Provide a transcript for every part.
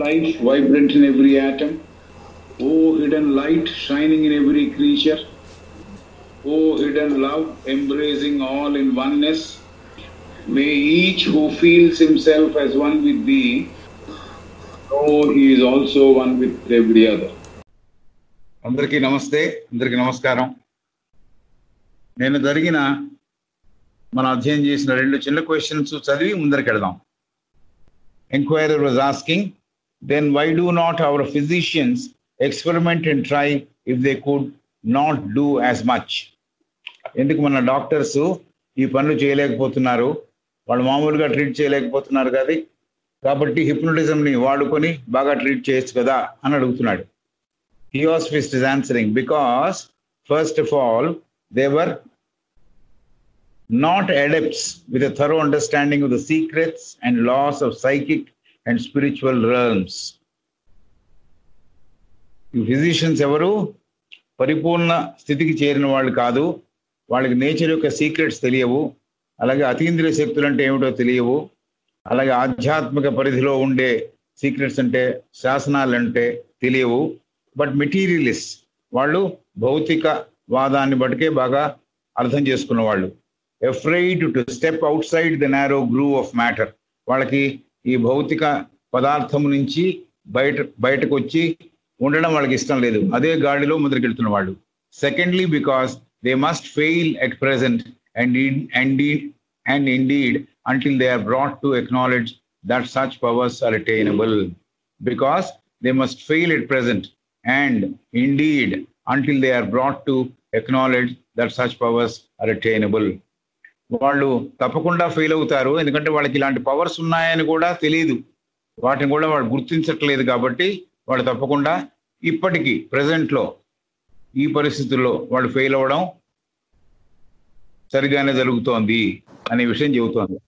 life vibrant in every atom. O hidden light shining in every creature. O hidden love embracing all in oneness. May each who feels himself as one with thee know he is also one with every other. అందరికీ నమస్తే అందరికీ నమస్కారం నేను జరిగిన మనం అధ్యయనం చేసిన రెండు చిన్న క్వశ్చన్స్ చదివి ముందరికి వెళదాం enquirer was asking then why do not our physicians experiment and try if they could not do as much ఎందుకు మన డాక్టర్స్ ఈ పనులు చేయలేకపోతున్నారు వాళ్ళు మామూలుగా ట్రీట్ చేయలేకపోతున్నారు కదా కాబట్టి హిప్నోటిజంని వాడుకొని బాగా ట్రీట్ చేయొచ్చు కదా అని అడుగుతున్నాడు Theosophist is answering because, first of all, they were not adepts with a thorough understanding of the secrets and laws of psychic and spiritual realms. ఈ ఫిజిషియన్స్ ఎవరు పరిపూర్ణ స్థితికి చేరిన వాళ్ళు కాదు వాళ్ళకి నేచర్ యొక్క సీక్రెట్స్ తెలియవు అలాగే అతీంద్రియ శక్తులు అంటే ఏమిటో తెలియవు అలాగే ఆధ్యాత్మిక పరిధిలో ఉండే సీక్రెట్స్ అంటే శాసనాలు అంటే తెలియవు బట్ మెటీరియలిస్ట్ వాళ్ళు భౌతిక వాదాన్ని బట్టికే బాగా అర్థం చేసుకున్న వాళ్ళు afraid to step outside the narrow groove of matter వాళ్ళకి ఈ భౌతిక పదార్థం నుంచి బయట బయటకు వచ్చి ఉండడం వాళ్ళకి ఇష్టం లేదు అదే గాడిలో ముందరికెళ్తున్న వాళ్ళు secondly because they must fail at present and and and indeed until they are brought to acknowledge that such powers are attainable because they must fail at present and indeed until they are brought to acknowledge that such powers are attainable వాళ్ళు తప్పకుండా fail అవుతారు ఎందుకంటే వాళ్ళకి ఇలాంటి powers ఉన్నాయని కూడా తెలియదు వాటిని కూడా వాళ్ళు గుర్తించట్లేదు కాబట్టి వాళ్ళు తప్పకుండా ఇప్పటికీ ప్రజెంట్లో ఈ పరిస్థితుల్లో వాళ్ళు ఫెయిల్ అవ్వడం సరిగానే జరుగుతోంది అనే విషయం చెబుతోంది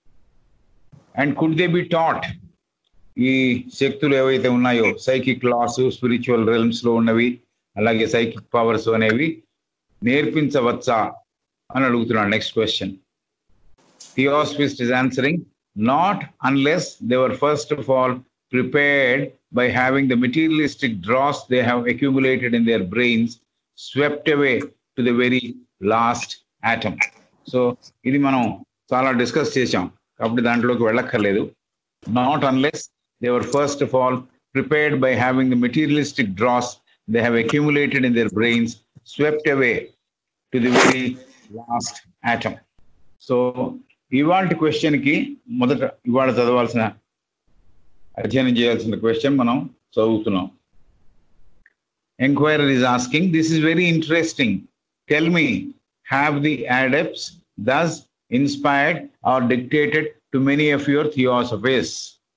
and could they be taught ఈ శక్తులు ఏవైతే ఉన్నాయో సైకిక్ లాస్ స్పిరిచువల్ రెల్మ్స్ లో ఉన్నవి అలాగే సైకిక్ పవర్స్ అనేవి నేర్పించవచ్చా అని అడుగుతున్నాడు next question theosophist is answering not unless they were first of all prepared by having the materialistic dross they have accumulated in their brains swept away to the very last atom so ఇది మనం చాలా discuss చేసాం కాబట్టి దాంట్లోకి వెళ్ళక్కర్లేదు not unless they were first of all prepared by having the materialistic dross they have accumulated in their brains swept away to the very last atom. So ఇవాళ క్వశ్చన్కి మొదట ఇవాళ చదవాల్సిన అధ్యయనం చేయాల్సిన క్వశ్చన్ మనం చదువుతున్నాం enquirer is asking this is very interesting tell me have the adepts thus inspired or dictated to many of your theosophies.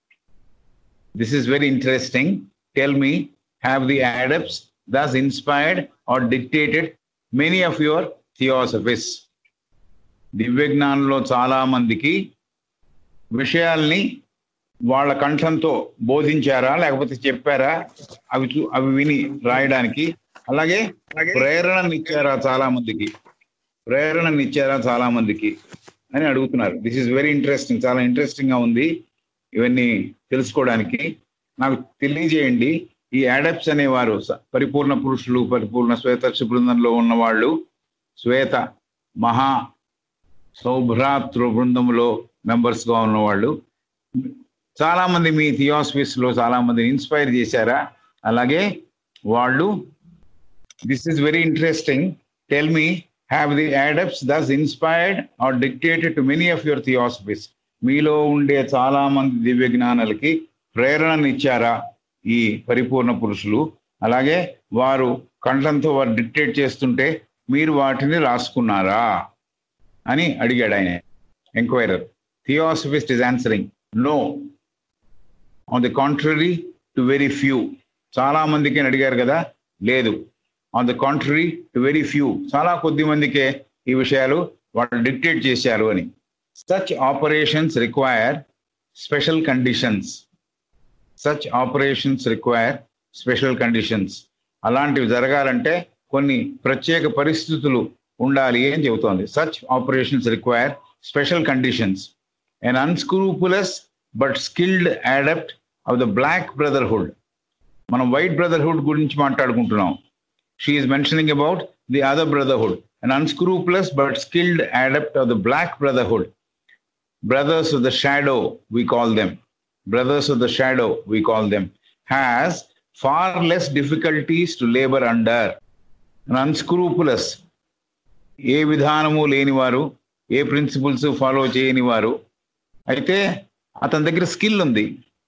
This is very interesting. Tell me, have the adepts thus inspired or dictated many of your theosophies? దివ్యజ్ఞానంలో చాలా మందికి విషయాల్ని వాళ్ళ కంఠంతో బోధించారా లేకపోతే చెప్పారా అవి చూ అవి విని రాయడానికి అలాగే ప్రేరణనిచ్చారా చాలా మందికి ప్రేరణనిచ్చారా చాలా మందికి అని అడుగుతున్నారు దిస్ ఈస్ వెరీ ఇంట్రెస్టింగ్ చాలా ఇంట్రెస్టింగ్ గా ఉంది ఇవన్నీ తెలుసుకోవడానికి నాకు తెలియజేయండి ఈ యాడప్స్ అనేవారు పరిపూర్ణ పురుషులు పరిపూర్ణ శ్వేతక్ష బృందంలో ఉన్నవాళ్ళు శ్వేత మహా సౌభ్రాతృ బృందంలో మెంబర్స్ గా ఉన్నవాళ్ళు చాలా మంది మీ థియోస్ఫిస్ లో చాలా మంది ఇన్స్పైర్ చేశారా అలాగే వాళ్ళు this is very interesting tell me have the adepts thus inspired or dictated to many of your theosophies మీలో ఉండే చాలా మంది దివ్య జ్ఞానాలకి ప్రేరణనిచ్చారా ఈ పరిపూర్ణ పురుషులు అలాగే వారు కంఠంతో వారు డిక్టేట్ చేస్తుంటే మీరు వాటిని రాసుకున్నారా అని అడిగాడు ఆయన enquirer theosophist is answering no on the contrary to very few చాలా మందికి అడిగారు కదా లేదు on the contrary to very few చాలా కొద్ది మందికే ఈ విషయాలు వాళ్ళు డిక్టేట్ చేశారు అని such operations require special conditions such operations require special conditions అలాంటివి జరగాలంటే కొన్ని ప్రత్యేక పరిస్థితులు ఉండాలి అని చెబుతోంది such operations require special conditions an unscrupulous but skilled adept of the black brotherhood మనం వైట్ బ్రదర్హుడ్ గురించి మాట్లాడుకుంటున్నాం she is mentioning about the other brotherhood an unscrupulous but skilled adept of the black brotherhood. Brothers of the shadow, we call them. Brothers of the shadow, we call them, has far less difficulties to labor under. An unscrupulous, ఏ విధానము లేనివారు ఏ principles follow చేయని వారు అయితే అతని దగ్గర skill ఉంది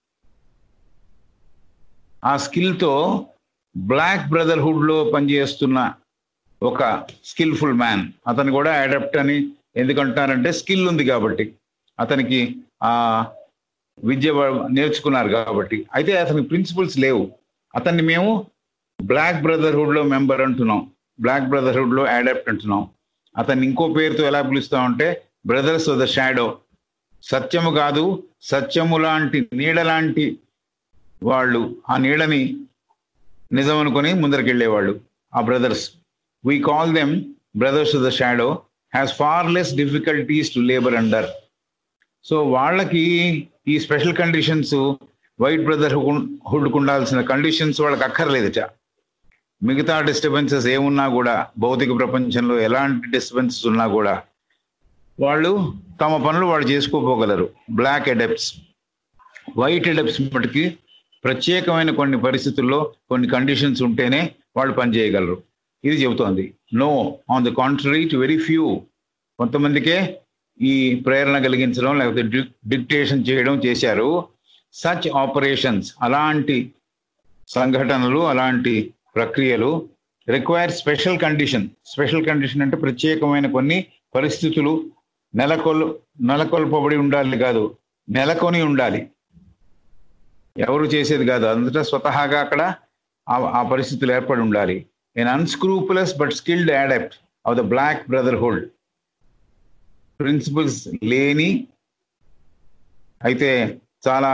ఆ స్కిల్తో బ్లాక్ బ్రదర్హుడ్లో పనిచేస్తున్న ఒక స్కిల్ఫుల్ మ్యాన్ అతను కూడా అడాప్ట్ అని ఎందుకంటారంటే స్కిల్ ఉంది కాబట్టి అతనికి ఆ విద్య నేర్చుకున్నారు కాబట్టి అయితే అతనికి ప్రిన్సిపల్స్ లేవు అతన్ని మేము బ్లాక్ బ్రదర్హుడ్ లో మెంబర్ అంటున్నాం బ్లాక్ బ్రదర్హుడ్ లో అడాప్ట్ అంటున్నాం అతన్ని ఇంకో పేరుతో ఎలా పిలుస్తామంటే బ్రదర్స్ ఆఫ్ ద షాడో సత్యము కాదు సత్యము లాంటి నీడ లాంటి వాళ్ళు ఆ నీడని నిజం అనుకొని ముందరకెళ్ళేవాళ్ళు ఆ brothers we call them brothers of the shadow has far less difficulties to labor under so వాళ్ళకి ఈ special conditions white brotherhood ఉండాల్సిన కండిషన్స్ వాళ్ళకి అక్కర్లేదుట మిగతా డిస్టర్బెన్సెస్ ఏమున్నా కూడా భౌతిక ప్రపంచంలో ఎలాంటి డిస్టర్బెన్సెస్ ఉన్నా కూడా వాళ్ళు తమ పనులు వాళ్ళు చేసుకోపోగలరు బ్లాక్ ఎడెప్ట్స్ వైట్ ఎడెప్ట్స్ మటుకి ప్రత్యేకమైన కొన్ని పరిస్థితుల్లో కొన్ని కండిషన్స్ ఉంటేనే వాళ్ళు పనిచేయగలరు ఇది చెబుతోంది no on the contrary to very few కొంతమందికే ఈ ప్రేరణ కలిగించడం లేకపోతే డిక్టేషన్ చేయడం చేశారు సచ్ ఆపరేషన్స్ అలాంటి సంఘటనలు అలాంటి ప్రక్రియలు require special condition special condition అంటే ప్రత్యేకమైన కొన్ని పరిస్థితులు నెలకొల్ నెలకొల్పబడి ఉండాలి కాదు నెలకొని ఉండాలి ఎవరు చేసేది కాదు అంతటా స్వతహాగా అక్కడ ఆ పరిస్థితులు ఏర్పడి ఉండాలి an unscrupulous but skilled adept of the black brotherhood principles లేని అయితే చాలా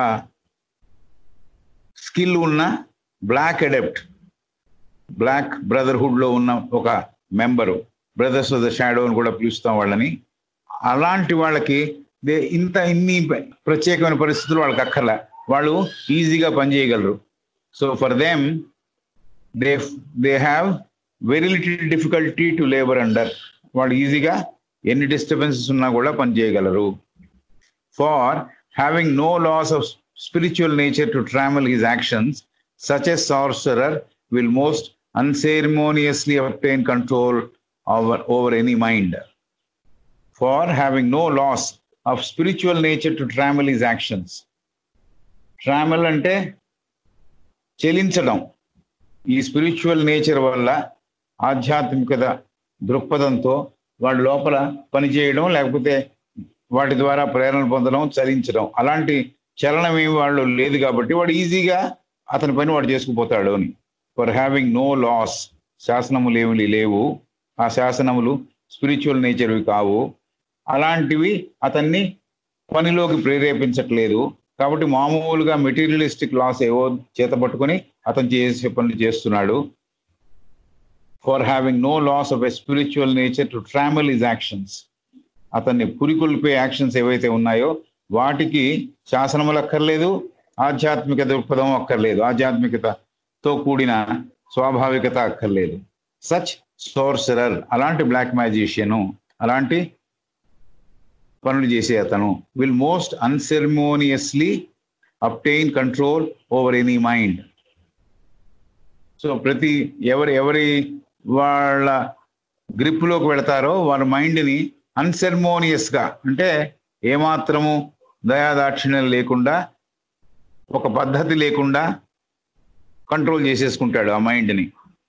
స్కిల్ ఉన్న బ్లాక్ అడెప్ట్ బ్లాక్ బ్రదర్హుడ్ లో ఉన్న ఒక member brothers of the shadow అని కూడా పిలుస్తాం వాళ్ళని అలాంటి వాళ్ళకి దే ఇంత ఇన్ని ప్రత్యేకమైన పరిస్థితులు వాళ్ళకి అక్కర్లా వాళ్ళు ఈజీగా పనిచేయగలరు so for them they they have very little difficulty to labour under వాళ్ళు ఈజీగా ఎన్ని డిస్టర్బెన్సెస్ ఉన్నా కూడా పనిచేయగలరు for having no laws of spiritual nature to travel his actions such a sorcerer will most unceremoniously obtain control over over any mind for having no laws of spiritual nature to travel his actions travel అంటే చెలించడం ఈ spiritual nature వల్ల ఆధ్యాత్మికత దృక్పథంతో వాడి లోపల పనిచేయడం లేకపోతే వాటి ద్వారా ప్రేరణ పొందడం చలించడం అలాంటి చలనం ఏమి వాళ్ళు లేదు కాబట్టి వాడు ఈజీగా అతని పని వాడు చేసుకుపోతాడు అని ఫర్ హ్యావింగ్ నో లాస్ శాసనములు ఏమి లేవు ఆ శాసనములు స్పిరిచువల్ నేచర్వి కావు అలాంటివి అతన్ని పనిలోకి ప్రేరేపించట్లేదు కాబట్టి మామూలుగా మెటీరియలిస్టిక్ లాస్ ఏవో చేత పట్టుకొని అతను చేసే పనులు చేస్తున్నాడు for having no laws of a spiritual nature to travel his actions అతన్ని పురికొల్పే యాక్షన్స్ ఏవైతే ఉన్నాయో వాటికి శాసనములు అక్కర్లేదు ఆధ్యాత్మిక దృక్పథం అక్కర్లేదు ఆధ్యాత్మికతతో కూడిన స్వాభావికత అక్కర్లేదు సచ్ సోర్సరర్ అలాంటి బ్లాక్ మ్యాజిషియను అలాంటి పనులు చేసే అతను will most unceremoniously obtain control over any mind so ప్రతి ఎవరి ఎవరి వాళ్ళ గ్రిప్లోకి పెడతారో వాళ్ళ మైండ్ని అన్సెరమోనియస్గా అంటే ఏమాత్రము దయాదాక్షిణ్యం లేకుండా ఒక పద్ధతి లేకుండా కంట్రోల్ చేసేసుకుంటాడు ఆ మైండ్ని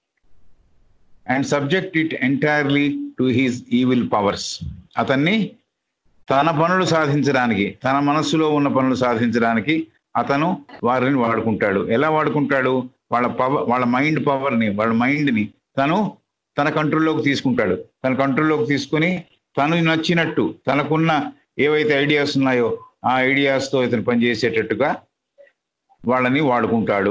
and subject it entirely to his evil powers అతన్ని తన పనులు సాధించడానికి తన మనస్సులో ఉన్న పనులు సాధించడానికి అతను వారిని వాడుకుంటాడు ఎలా వాడుకుంటాడు వాళ్ళ పవర్ వాళ్ళ మైండ్ పవర్ని వాళ్ళ మైండ్ని తను తన కంట్రోల్లోకి తీసుకుంటాడు తన కంట్రోల్లోకి తీసుకొని తను నచ్చినట్టు తనకున్న ఏవైతే ఐడియాస్ ఉన్నాయో ఆ ఐడియాస్తో ఇతను పనిచేసేటట్టుగా వాళ్ళని వాడుకుంటాడు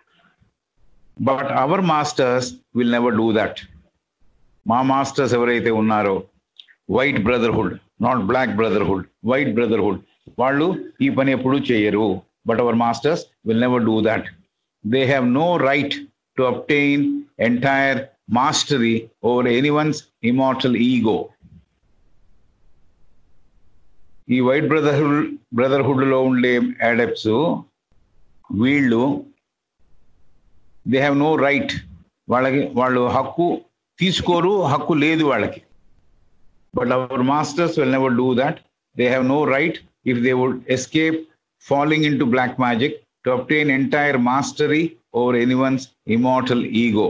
but our masters will never do that మా మాస్టర్స్ ఎవరైతే ఉన్నారో white brotherhood not black brotherhood white brotherhood వాళ్ళు ఈ పని ఎప్పుడూ చేయరు but our masters will never do that. They have no right to obtain entire mastery over anyone's immortal ego. ఈ white brotherhood బ్రదర్హుడ్లో ఉండే అడెప్ట్స్ వీళ్ళు దే హ్యావ్ నో రైట్ వాళ్ళకి వాళ్ళు హక్కు తీసుకోరు హక్కు లేదు వాళ్ళకి but our masters will never do that they have no right if they would escape following into black magic to obtain entire mastery over anyone's immortal ego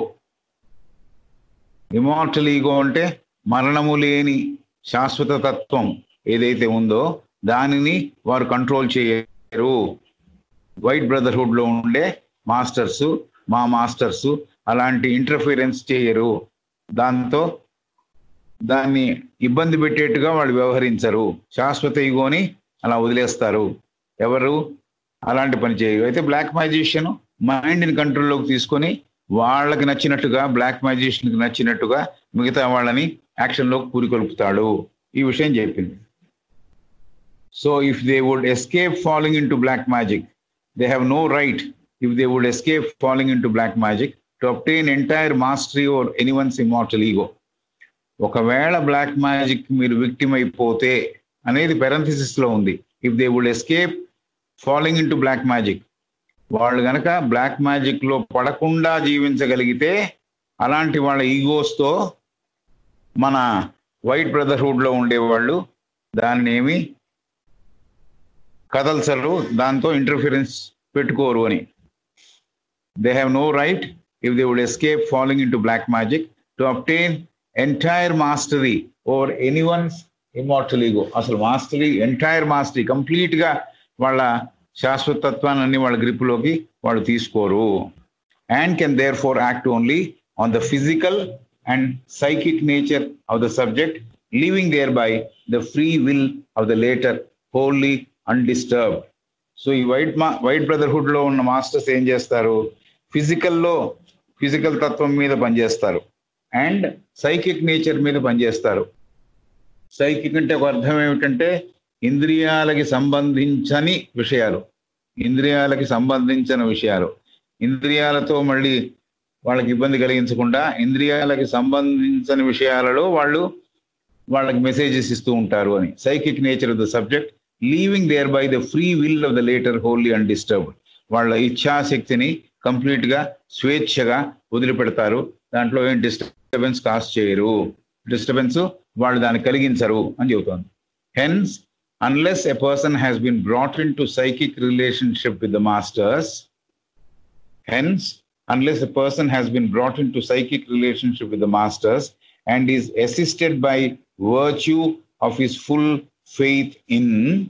immortal ego అంటే మరణము లేని శాశ్వత తత్వం ఏదైతే ఉందో దానిని వారు కంట్రోల్ చేయరు వైట్ బ్రదర్హుడ్ లో ఉండే మాస్టర్స్ మా మాస్టర్స్ అలాంటి ఇంటర్ఫీరెన్స్ చేయరు దాంతో దాన్ని ఇబ్బంది పెట్టేట్టుగా వాళ్ళు వ్యవహరించరు శాశ్వత ఈగోని అలా వదిలేస్తారు ఎవరు అలాంటి పని చేయరు అయితే బ్లాక్ మ్యాజిషియన్ మైండ్ని కంట్రోల్లోకి తీసుకొని వాళ్ళకి నచ్చినట్టుగా బ్లాక్ మ్యాజిషియన్కి నచ్చినట్టుగా మిగతా వాళ్ళని యాక్షన్లోకి పూరికొల్పుతాడు ఈ విషయం చెప్పింది so if they would escape following into black magic they have no right if they would escape following into black magic to obtain entire mastery or anyone's immortal ego ఒకవేళ black magic మీరు victim అయిపోతే అనేది parenthesis లో ఉంది if they would escape following into black magic వాళ్ళు గనక black magic లో పడకుండా జీవించగలిగితే అలాంటి వాళ్ళ ఈగోస్తో మన వైట్ బ్రదర్హుడ్ లో ఉండేవాళ్ళు దాన్ని ఏమి కదల్చరు దాంతో ఇంటర్ఫిరెన్స్ పెట్టుకోరు అని they have no right if they would escape following into black magic to obtain entire mastery over anyone's immortal ego అసలు మాస్టరీ ఎంటైర్ మాస్టరీ కంప్లీట్ గా వాళ్ళ శాశ్వతత్వాన్ని వాళ్ళ గ్రిప్లోకి వాళ్ళు తీసుకోరు and can therefore act only on the physical and psychic nature of the subject leaving thereby the free will of the latter wholly undisturbed so ఈ white మా white brotherhood లో ఉన్న మాస్టర్స్ ఏం చేస్తారు ఫిజికల్లో physical తత్వం మీద పనిచేస్తారు and psychic nature మీద పనిచేస్తారు సైకిక్ అంటే ఒక అర్థం ఏమిటంటే ఇంద్రియాలకి సంబంధించని విషయాలు ఇంద్రియాలకి సంబంధించిన విషయాలు ఇంద్రియాలతో మళ్ళీ వాళ్ళకి ఇబ్బంది కలిగించకుండా ఇంద్రియాలకి సంబంధించిన విషయాలలో వాళ్ళు వాళ్ళకి మెసేజెస్ ఇస్తూ ఉంటారు అని psychic nature of the subject leaving thereby the free will of the latter wholly undisturbed వాళ్ళ ఇచ్ఛాశక్తిని కంప్లీట్ గా స్వేచ్ఛగా వదిలిపెడతారు దాంట్లో ఏం డిస్టర్బెన్స్ కాస్ట్ చేయరు డిస్టర్బెన్స్ వాళ్ళు దాన్ని కలిగించరు అని చెబుతోంది hence unless a person has been brought into psychic relationship with the masters hence unless a person has been brought into psychic relationship with the masters and is assisted by virtue of his full faith in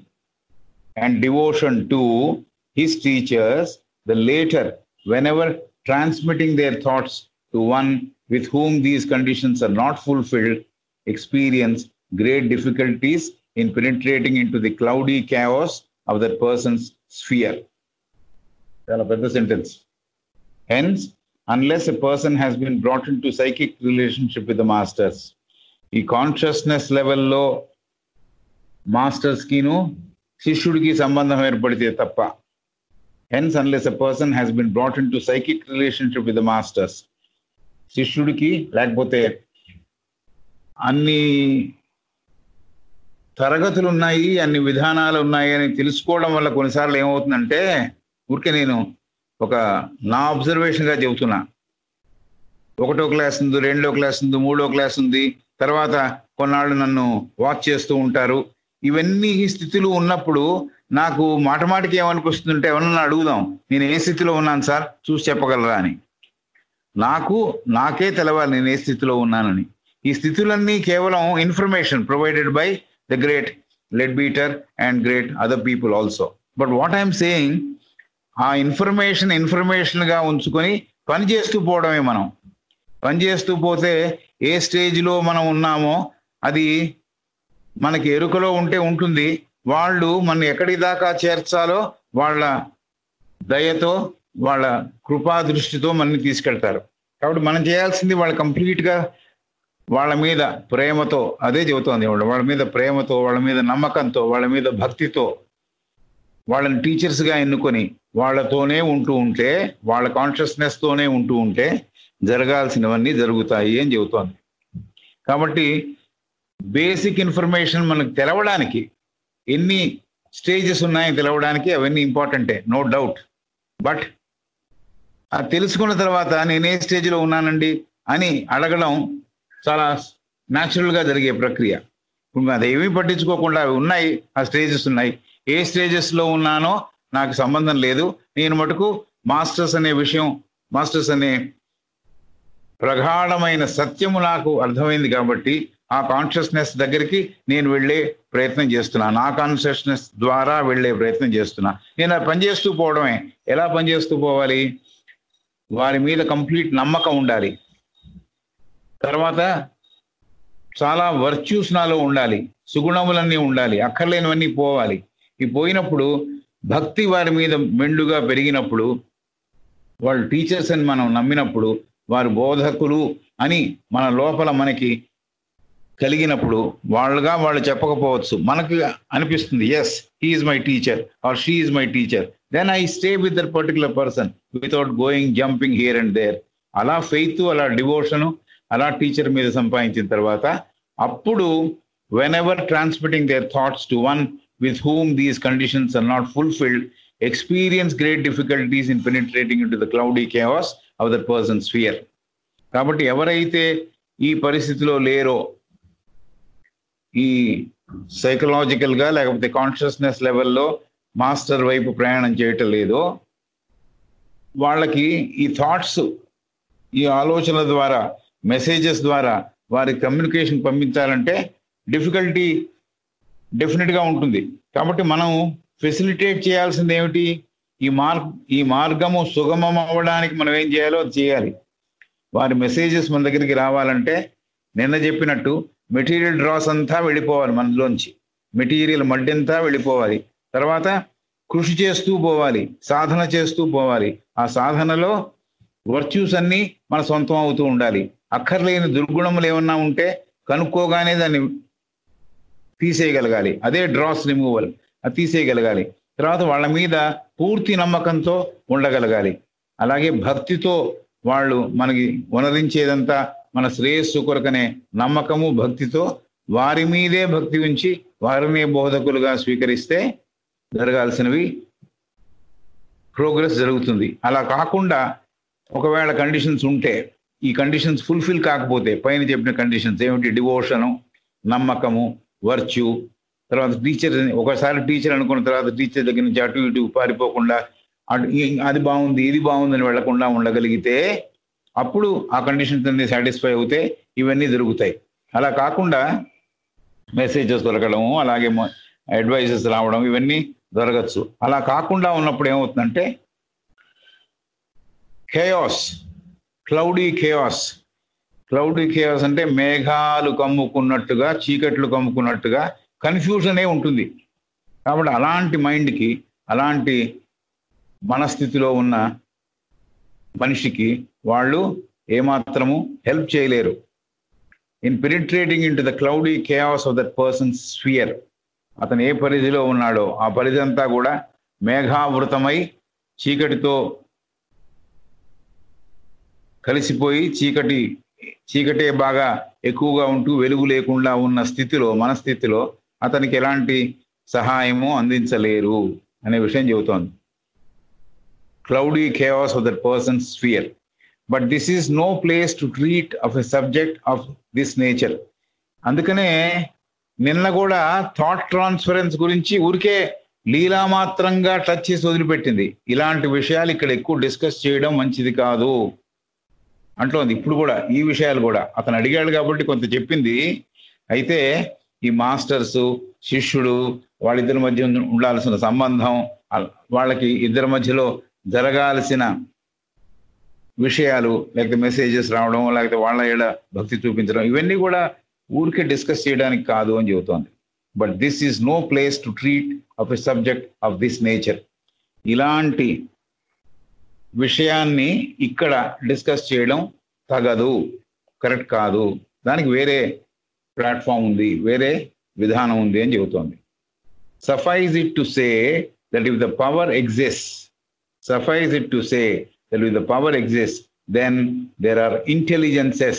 and devotion to his teachers the later whenever transmitting their thoughts to one with whom these conditions are not fulfilled experience great difficulties in penetrating into the cloudy chaos of that person's sphere. చాలా పెద్ద sentence hence unless a person has been brought into psychic relationship with the masters ఈ consciousness లెవెల్లో masters కిను శిష్యుడికి సంబంధం ఏర్పడితే తప్ప hence unless a person has been brought into psychic relationship with the masters శిష్యుడికి లేకపోతే అన్ని తరగతులు ఉన్నాయి అన్ని విధానాలు ఉన్నాయి అని తెలుసుకోవడం వల్ల కొన్నిసార్లు ఏమవుతుందంటే ఊరికే నేను ఒక నా అబ్జర్వేషన్ గా చెబుతున్నా ఒకటో క్లాస్ ఉంది రెండో క్లాస్ ఉంది మూడో క్లాస్ ఉంది తర్వాత కొన్నాళ్ళు నన్ను వాచ్ చేస్తూ ఉంటారు ఇవన్నీ స్థితులు ఉన్నప్పుడు నాకు మాట మాటికి ఏమనిపిస్తుందంటే ఎవరన్నా అడుగుదాం నేను ఏ స్థితిలో ఉన్నాను సార్ చూసి చెప్పగలరా అని నాకు నాకే తెలవాలి నేను ఏ స్థితిలో ఉన్నానని ఈ స్థితులన్నీ కేవలం information provided by the great Leadbeater and great other people also. But what I'm saying, ఆ ఇన్ఫర్మేషన్ ఇన్ఫర్మేషన్ గా ఉంచుకొని పని చేస్తూ పోవడమే మనం పని చేస్తూ పోతే ఏ స్టేజ్లో మనం ఉన్నామో అది మనకి ఎరుకలో ఉంటే ఉంటుంది వాళ్ళు మన ఎక్కడి దాకా చేర్చాలో వాళ్ళ దయతో వాళ్ళ కృపా దృష్టితో మనని తీసుకెళ్తారు కాబట్టి మనం చేయాల్సింది వాళ్ళు కంప్లీట్ గా వాళ్ళ మీద ప్రేమతో అదే చెబుతోంది వాళ్ళ వాళ్ళ మీద ప్రేమతో వాళ్ళ మీద నమ్మకంతో వాళ్ళ మీద భక్తితో వాళ్ళని టీచర్స్గా ఎన్నుకొని వాళ్ళతోనే ఉంటూ ఉంటే వాళ్ళ కాన్షియస్నెస్ తోనే ఉంటూ ఉంటే జరగాల్సినవన్నీ జరుగుతాయి అని చెబుతోంది కాబట్టి బేసిక్ ఇన్ఫర్మేషన్ మనకు తెలవడానికి ఎన్ని స్టేజెస్ ఉన్నాయని తెలవడానికి అవన్నీ ఇంపార్టెంటే నో డౌట్ బట్ ఆ తెలుసుకున్న తర్వాత నేను ఏ స్టేజ్లో ఉన్నానండి అని అడగడం చాలా న్యాచురల్గా జరిగే ప్రక్రియ ఇప్పుడు అది ఏమీ పట్టించుకోకుండా అవి ఉన్నాయి ఆ స్టేజెస్ ఉన్నాయి ఏ స్టేజెస్లో ఉన్నానో నాకు సంబంధం లేదు నేను మటుకు మాస్టర్స్ అనే విషయం మాస్టర్స్ అనే ప్రగాఢమైన సత్యము నాకు అర్థమైంది కాబట్టి ఆ కాన్షియస్నెస్ దగ్గరికి నేను వెళ్ళే ప్రయత్నం చేస్తున్నా నా కాన్షియస్నెస్ ద్వారా వెళ్ళే ప్రయత్నం చేస్తున్నా నేను అది పనిచేస్తూ పోవడమే ఎలా పనిచేస్తూ పోవాలి వారి మీద కంప్లీట్ నమ్మకం ఉండాలి తర్వాత చాలా వర్చ్యూస్ నాలో ఉండాలి సుగుణములన్నీ ఉండాలి అక్కర్లేనివన్నీ పోవాలి ఈ పోయినప్పుడు భక్తి వారి మీద మెండుగా పెరిగినప్పుడు వాళ్ళు టీచర్స్ అని మనం నమ్మినప్పుడు వారు బోధకులు అని మన లోపల మనకి కలిగినప్పుడు వాళ్ళుగా వాళ్ళు చెప్పకపోవచ్చు మనకు అనిపిస్తుంది yes he is my teacher or she is my teacher then I stay with that particular person without going jumping here and there అలా ఫెయిత్ అలా డివోషను అలా టీచర్ మీద సంపాదించిన తర్వాత అప్పుడు whenever transmitting their thoughts to one with whom these conditions are not fulfilled experience great difficulties in penetrating into the cloudy chaos of that person's sphere కాబట్టి ఎవరైతే ఈ పరిస్థితిలో లేరో ఈ సైకలాజికల్ గా లేకపోతే కాన్షియస్నెస్ లెవెల్లో మాస్టర్ వైపు ప్రయాణం చేయటం లేదో వాళ్ళకి ఈ థాట్స్ ఈ ఆలోచనల ద్వారా మెసేజెస్ ద్వారా వారి కమ్యూనికేషన్ పంపించాలంటే డిఫికల్టీ డెఫినెట్గా ఉంటుంది కాబట్టి మనం ఫెసిలిటేట్ చేయాల్సింది ఏమిటి ఈ మార్గ ఈ మార్గము సుగమం అవ్వడానికి మనం ఏం చేయాలో అది చేయాలి వారి మెసేజెస్ మన దగ్గరికి రావాలంటే నిన్న చెప్పినట్టు మెటీరియల్ డ్రాస్ అంతా వెళ్ళిపోవాలి మనలోంచి మెటీరియల్ మడ్డంతా వెళ్ళిపోవాలి తర్వాత కృషి చేస్తూ పోవాలి సాధన చేస్తూ పోవాలి ఆ సాధనలో వర్చ్యూస్ అన్నీ మన సొంతం అవుతూ ఉండాలి అక్కర్లేని దుర్గుణములు ఏమన్నా ఉంటే కనుక్కోగానే దాన్ని తీసేయగలగాలి అదే డ్రాస్ రిమూవల్ అది తీసేయగలగాలి తర్వాత వాళ్ళ మీద పూర్తి నమ్మకంతో ఉండగలగాలి అలాగే భక్తితో వాళ్ళు మనకి వనరించేదంతా మన శ్రేయస్సు కొరకనే నమ్మకము భక్తితో వారి మీదే భక్తి ఉంచి వారినే బోధకులుగా స్వీకరిస్తే జరగాల్సినవి ప్రోగ్రెస్ జరుగుతుంది అలా కాకుండా ఒకవేళ కండిషన్స్ ఉంటే ఈ కండిషన్స్ ఫుల్ఫిల్ కాకపోతే పైన చెప్పిన కండిషన్స్ ఏమిటి డివోషను నమ్మకము వర్చ్యూ తర్వాత టీచర్ ఒకసారి టీచర్ అనుకున్న తర్వాత టీచర్ దగ్గర నుంచి అటు ఇటు పారిపోకుండా అటు అది బాగుంది ఇది బాగుందని వెళ్లకుండా ఉండగలిగితే అప్పుడు ఆ కండిషన్స్ అన్ని సాటిస్ఫై అవుతే ఇవన్నీ దొరుకుతాయి అలా కాకుండా మెసేజెస్ దొరకడము అలాగే అడ్వైజెస్ రావడం ఇవన్నీ దొరకచ్చు అలా కాకుండా ఉన్నప్పుడు ఏమవుతుందంటే ఖేయాస్ క్లౌడీ ఖేయాస్ క్లౌడీ ఖేయాస్ అంటే మేఘాలు కమ్ముకున్నట్టుగా చీకట్లు కమ్ముకున్నట్టుగా కన్ఫ్యూజనే ఉంటుంది కాబట్టి అలాంటి మైండ్కి అలాంటి మనస్థితిలో ఉన్న మనిషికి వాళ్ళు ఏమాత్రము హెల్ప్ చేయలేరు in penetrating into the cloudy chaos of that person's sphere అతను ఏ పరిధిలో ఉన్నాడో ఆ పరిధి అంతా కూడా మేఘావృతమై చీకటితో కలిసిపోయి చీకటి చీకటే బాగా ఎక్కువగా ఉంటూ వెలుగు లేకుండా ఉన్న స్థితిలో మనస్థితిలో అతనికి ఎలాంటి సహాయము అందించలేరు అనే విషయం చెబుతోంది cloudy chaos of that person sphere but this is no place to treat of a subject of this nature అందుకనే నిన్న కూడా థాట్ ట్రాన్స్ఫరెన్స్ గురించి ఊరికే లీలామాత్రంగా టచ్ చేసి వదిలిపెట్టింది ఇలాంటి విషయాలు ఇక్కడ ఎక్కువ డిస్కస్ చేయడం మంచిది కాదు అంటోంది ఇప్పుడు కూడా ఈ విషయాలు కూడా అతను అడిగాడు కాబట్టి కొంత చెప్పింది అయితే ఈ మాస్టర్స్ శిష్యుడు వాళ్ళిద్దరి మధ్య ఉండాల్సిన సంబంధం వాళ్ళకి ఇద్దరి మధ్యలో జరగాల్సిన విషయాలు లేకపోతే మెసేజెస్ రావడం లేకపోతే వాళ్ళ ఏడ భక్తి చూపించడం ఇవన్నీ కూడా ఊరికే డిస్కస్ చేయడానికి కాదు అని చెబుతోంది but this is no place to treat of a subject of this nature ఇలాంటి విషయాన్ని ఇక్కడ డిస్కస్ చేయడం తగదు కరెక్ట్ కాదు దానికి వేరే ప్లాట్ఫామ్ ఉంది వేరే విధానం ఉంది అని చెబుతోంది suffice it to say that if the power exists, suffice it to say that if the power exists, then there are intelligences.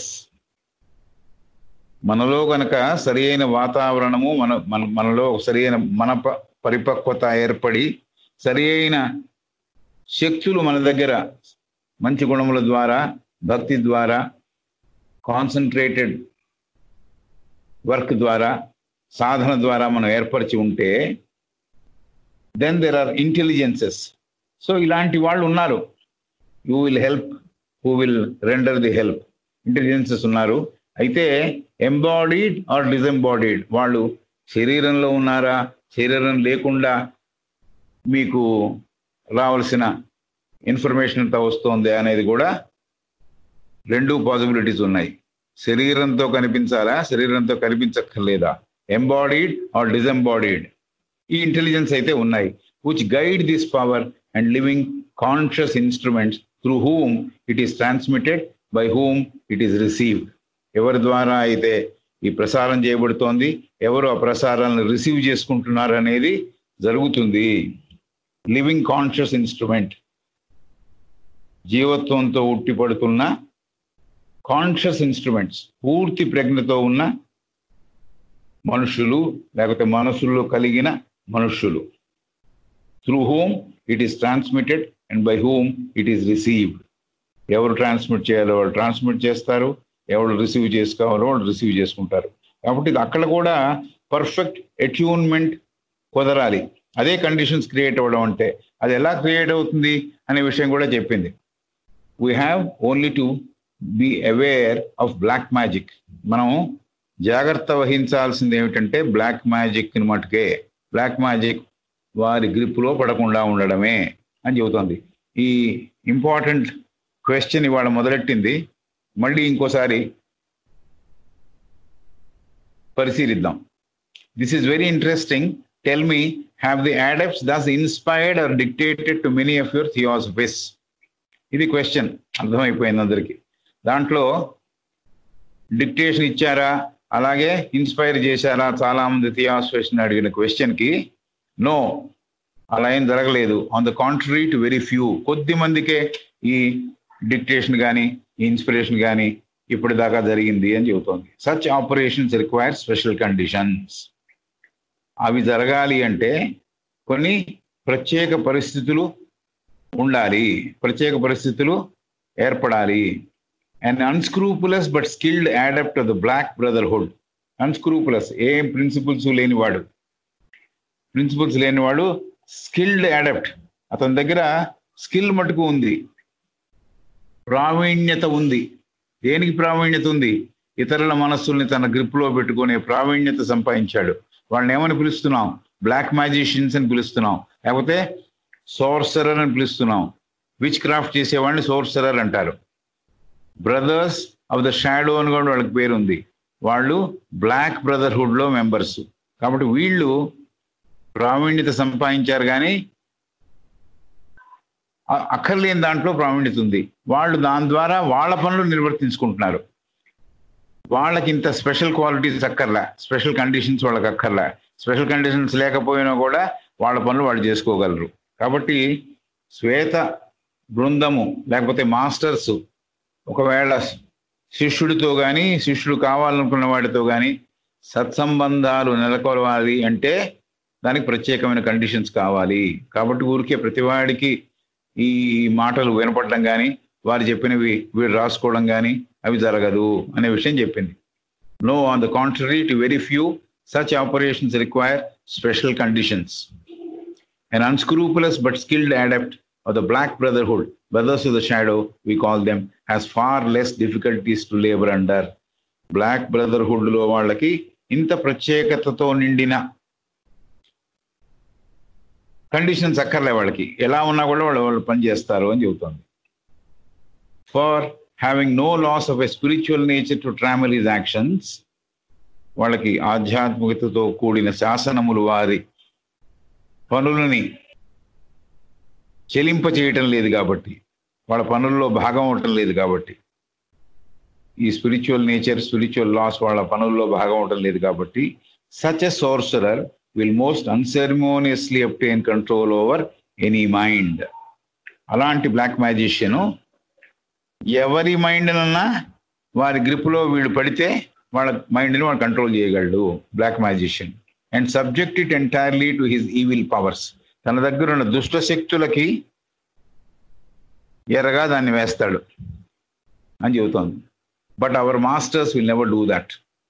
మనలో కనుక సరి అయిన వాతావరణము మన మన మనలో సరి అయిన మన ప- పరిపక్వత ఏర్పడి సరి అయిన శక్తులు మన దగ్గర మంచి గుణముల ద్వారా భక్తి ద్వారా కాన్సన్ట్రేటెడ్ వర్క్ ద్వారా సాధన ద్వారా మనం ఏర్పరిచి ఉంటే then there are intelligences so ఇలాంటి వాళ్ళు ఉన్నారు you will help who will render the help intelligences ఉన్నారు అయితే ఎంబాడీడ్ ఆర్ డిసెంబాడీడ్ వాళ్ళు శరీరంలో ఉన్నారా శరీరం లేకుండా మీకు రావాల్సిన ఇన్ఫర్మేషన్ అంతా వస్తుంది అనేది కూడా రెండు పాసిబిలిటీస్ ఉన్నాయి శరీరంతో కనిపించాలా శరీరంతో కనిపించక్కర్లేదా ఎంబాడీడ్ ఆర్ డిసెంబాడీడ్ ఈ ఇంటెలిజెన్స్ అయితే ఉన్నాయి which guide this power and living conscious instruments through whom it is transmitted by whom it is received ఎవరి ద్వారా అయితే ఈ ప్రసారం చేయబడుతోంది ఎవరు ఆ ప్రసారాలను రిసీవ్ చేసుకుంటున్నారు అనేది జరుగుతుంది లివింగ్ కాన్షియస్ ఇన్స్ట్రుమెంట్ జీవత్వంతో ఉట్టిపడుతున్న కాన్షియస్ ఇన్స్ట్రుమెంట్స్ పూర్తి ప్రజ్ఞతో ఉన్న మనుషులు లేకపోతే మనసుల్లో కలిగిన మనుష్యులు through whom it is transmitted and by whom it is received ఎవరు ట్రాన్స్మిట్ చేయాలో వాళ్ళు ట్రాన్స్మిట్ చేస్తారు ఎవరు రిసీవ్ చేసుకోవాలో వాళ్ళు రిసీవ్ చేసుకుంటారు కాబట్టి ఇది అక్కడ కూడా పర్ఫెక్ట్ అట్యూన్మెంట్ కుదరాలి అదే కండిషన్స్ క్రియేట్ అవ్వడం అంటే అది ఎలా క్రియేట్ అవుతుంది అనే విషయం కూడా చెప్పింది we have only to be aware of black magic మనం జాగ్రత్త వహించాల్సింది ఏమిటంటే బ్లాక్ మ్యాజిక్ మటుకే బ్లాక్ మ్యాజిక్ వారి గ్రిప్లో పడకుండా ఉండడమే అని చెబుతోంది ఈ ఇంపార్టెంట్ క్వశ్చన్ ఇవాళ మొదలెట్టింది మళ్ళీ ఇంకోసారి పరిశీలిద్దాం this is very interesting tell me have the adepts thus inspired or dictated to many of your Theosophists ఇది క్వశ్చన్ అర్థమైపోయింది అందరికి దాంట్లో డిక్టేషన్ ఇచ్చారా అలాగే ఇన్స్పైర్ చేశారా చాలా మంది థియాసఫీస్ని అడిగిన క్వశ్చన్ కి నో అలా ఏం జరగలేదు on the contrary to very few కొద్ది మందికే ఈ డిక్టేషన్ కానీ ఈ ఇన్స్పిరేషన్ కానీ ఇప్పటిదాకా జరిగింది అని చెబుతోంది such operations require special conditions అవి జరగాలి అంటే కొన్ని ప్రత్యేక పరిస్థితులు ఉండాలి ప్రత్యేక పరిస్థితులు ఏర్పడాలి and unscrupulous but skilled adept the black brotherhood unscrupulous ఏం ప్రిన్సిపల్స్ లేనివాడు ప్రిన్సిపల్స్ లేనివాడు స్కిల్డ్ యాడప్ట్ అతని దగ్గర స్కిల్ మటుకు ఉంది ప్రావీణ్యత ఉంది దేనికి ప్రావీణ్యత ఉంది ఇతరుల మనస్సుల్ని తన గ్రిప్లో పెట్టుకునే ప్రావీణ్యత సంపాదించాడు వాళ్ళని ఏమని పిలుస్తున్నాం బ్లాక్ మ్యాజిషియన్స్ అని పిలుస్తున్నాం లేకపోతే సోర్సరర్ అని పిలుస్తున్నాం విచ్ క్రాఫ్ట్ చేసేవాడిని సోర్సరర్ అంటారు బ్రదర్స్ ఆఫ్ ద షాడో అని కూడా వాళ్ళకి పేరు ఉంది వాళ్ళు బ్లాక్ బ్రదర్హుడ్ లో మెంబర్స్ కాబట్టి వీళ్ళు ప్రావీణ్యత సంపాదించారు కానీ అ- అక్కర్లేని దాంట్లో ప్రావీణ్యత ఉంది వాళ్ళు దాని ద్వారా వాళ్ళ పనులు నిర్వర్తించుకుంటున్నారు వాళ్ళకి ఇంత స్పెషల్ క్వాలిటీస్ అక్కర్లా స్పెషల్ కండిషన్స్ వాళ్ళకి అక్కర్లా స్పెషల్ కండిషన్స్ లేకపోయినా కూడా వాళ్ళ పనులు వాళ్ళు చేసుకోగలరు కాబట్టి శ్వేత బృందము లేకపోతే మాస్టర్స్ ఒకవేళ శిష్యుడితో కానీ శిష్యుడు కావాలనుకున్న వాడితో కానీ సత్సంబంధాలు నెలకొలవాలి అంటే దానికి ప్రత్యేకమైన కండిషన్స్ కావాలి కాబట్టి ఊరికే ప్రతివాడికి ఈ మాటలు వినపడడం కానీ వారు చెప్పినవి వీడు రాసుకోవడం కానీ అవి జరగదు అనే విషయం చెప్పింది no on the contrary to very few such operations require special conditions An unscrupulous but skilled adept of the Black Brotherhood, brothers of the shadow, we call them, has far less difficulties to labor under. Black brotherhood లో వాళ్ళకి ఇంత ప్రత్యేకతతో నిండిన conditions అక్కర్లే వాళ్ళకి ఎలా ఉన్నా కూడా వాళ్ళు వాళ్ళు పని చేస్తారు అని చెబుతోంది for having no laws of a spiritual nature to travel his actions వాళ్ళకి ఆధ్యాత్మికతతో కూడిన శాసనములు వారి పనులని చెలింప చేయటం లేదు కాబట్టి వాళ్ళ పనుల్లో భాగం అవటం లేదు కాబట్టి ఈ స్పిరిచువల్ నేచర్ స్పిరిచువల్ లాస్ వాళ్ళ పనుల్లో భాగం అవటం లేదు కాబట్టి such a sorcerer will most unceremoniously obtain control over any mind అలాంటి బ్లాక్ మ్యాజిషియను ఎవరి మైండ్నన్నా వారి గ్రిప్లో వీళ్ళు పడితే వాళ్ళ మైండ్ని వాడు కంట్రోల్ చేయగలడు black magician and subject it entirely to his evil powers తన దగ్గర ఉన్న దుష్ట శక్తులకి ఎర్రగా దాన్ని వేస్తాడు అని చెబుతోంది but our masters will never do that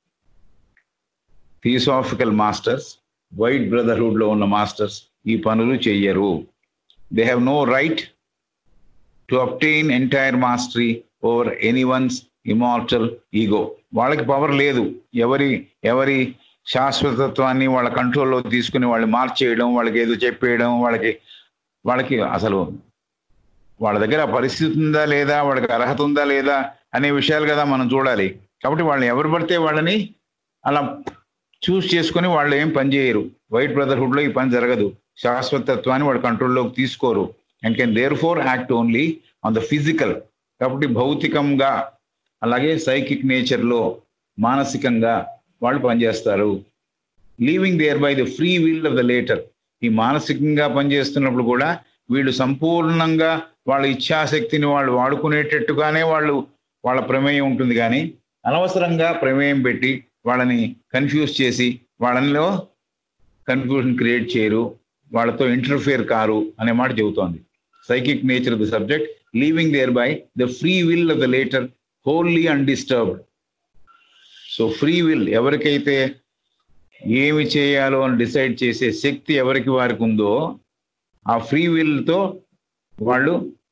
Theosophical masters white brotherhood లో ఉన్న మాస్టర్స్ ఈ పనులు చెయ్యరు they have no right to obtain entire mastery over any one's immortal ego వాళ్ళకి పవర్ లేదు ఎవరి ఎవరి శాశ్వతత్వాన్ని వాళ్ళ కంట్రోల్లో తీసుకుని వాళ్ళు మార్చేయడం వాళ్ళకి ఏదో చెప్పేయడం వాళ్ళకి వాళ్ళకి అసలు వాళ్ళ దగ్గర ఆ పరిస్థితి ఉందా లేదా వాళ్ళకి అర్హత ఉందా లేదా అనే విషయాలు కదా మనం చూడాలి కాబట్టి వాళ్ళు ఎవరు పడితే వాళ్ళని అలా చూస్ చేసుకుని వాళ్ళు ఏం పని చేయరు వైట్ బ్రదర్హుడ్ లో ఈ పని జరగదు శాశ్వతత్వాన్ని వాళ్ళ కంట్రోల్లోకి తీసుకోరు and can therefore act only on the physical కాబట్టి భౌతికంగా అలాగే సైకిక్ నేచర్లో మానసికంగా వాళ్ళు పనిచేస్తారు leaving thereby the free will of the latter ఈ మానసికంగా పనిచేస్తున్నప్పుడు కూడా వీళ్ళు సంపూర్ణంగా వాళ్ళ ఇచ్ఛాశక్తిని వాళ్ళు వాడుకునేటట్టుగానే వాళ్ళు వాళ్ళ ప్రమేయం ఉంటుంది కానీ అనవసరంగా ప్రమేయం పెట్టి వాళ్ళని కన్ఫ్యూజ్ చేసి వాళ్ళనిలో కన్ఫ్యూజన్ క్రియేట్ చేయరు వాళ్ళతో ఇంటర్ఫియర్ కారు అనే మాట చెబుతోంది psychic nature of the subject leaving thereby the free will of the latter wholly undisturbed so free will ఎవరికైతే ఏమి చేయాలో అని డిసైడ్ చేసే శక్తి ఎవరికి వారికి ఉందో ఆ ఫ్రీ విల్తో వాళ్ళు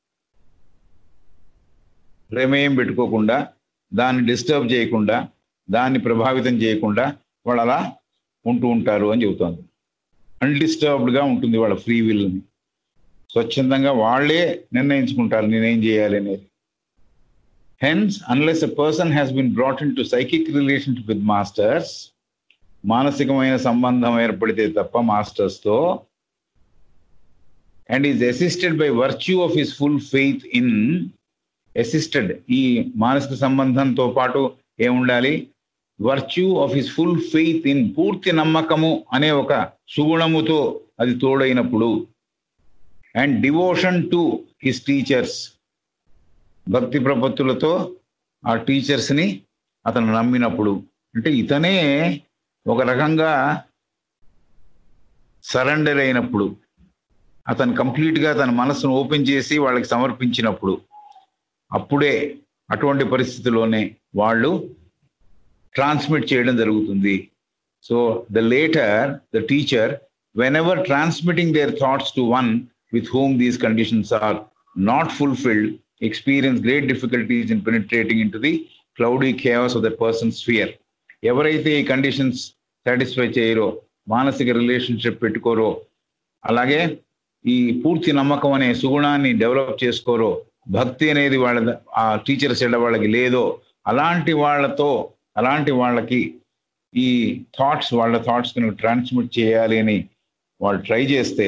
ప్రమేయం పెట్టుకోకుండా దాన్ని డిస్టర్బ్ చేయకుండా దాన్ని ప్రభావితం చేయకుండా వాళ్ళు అలా ఉంటూ ఉంటారు అని చెబుతోంది అన్డిస్టర్బ్డ్గా ఉంటుంది వాళ్ళ ఫ్రీ విల్ని స్వచ్ఛందంగా వాళ్ళే నిర్ణయించుకుంటారు నేనేం చేయాలి అనేది hence unless a person has been brought into psychic relationship with masters మానసికమైన సంబంధం ఏర్పడితే తప్ప మాస్టర్స్తో and is assisted by virtue of his full faith in assisted ఈ మానసిక సంబంధంతో పాటు ఏముండాలి virtue of his full faith in పూర్తి నమ్మకము అనే ఒక సుగుణముతో అది తోడైనప్పుడు and devotion to his teachers భక్తి ప్రపత్తులతో ఆ టీచర్స్ని అతను నమ్మినప్పుడు అంటే ఇతనే ఒక రకంగా సరెండర్ అయినప్పుడు అతను కంప్లీట్గా తన మనసును ఓపెన్ చేసి వాళ్ళకి సమర్పించినప్పుడు అప్పుడే అటువంటి పరిస్థితిలోనే వాళ్ళు ట్రాన్స్మిట్ చేయడం జరుగుతుంది so the latter the teacher whenever transmitting their thoughts to one with whom these conditions are not fulfilled experience great difficulties in penetrating into the cloudy chaos of that person's sphere ఎవరైతే ఈ conditions satisfy చేయరో మానసిక relationship పెట్టుకోరో అలాగే ఈ పూర్తి నమ్మకం అనే సుగుణాన్ని develop చేసుకోరో భక్తి అనేది వాళ్ళ ఆ టీచర్స్ ఎడ వాళ్ళకి లేదో అలాంటి వాళ్ళతో అలాంటి వాళ్ళకి ఈ థాట్స్ వాళ్ళ థాట్స్ ట్రాన్స్మిట్ చేయాలి అని వాళ్ళు ట్రై చేస్తే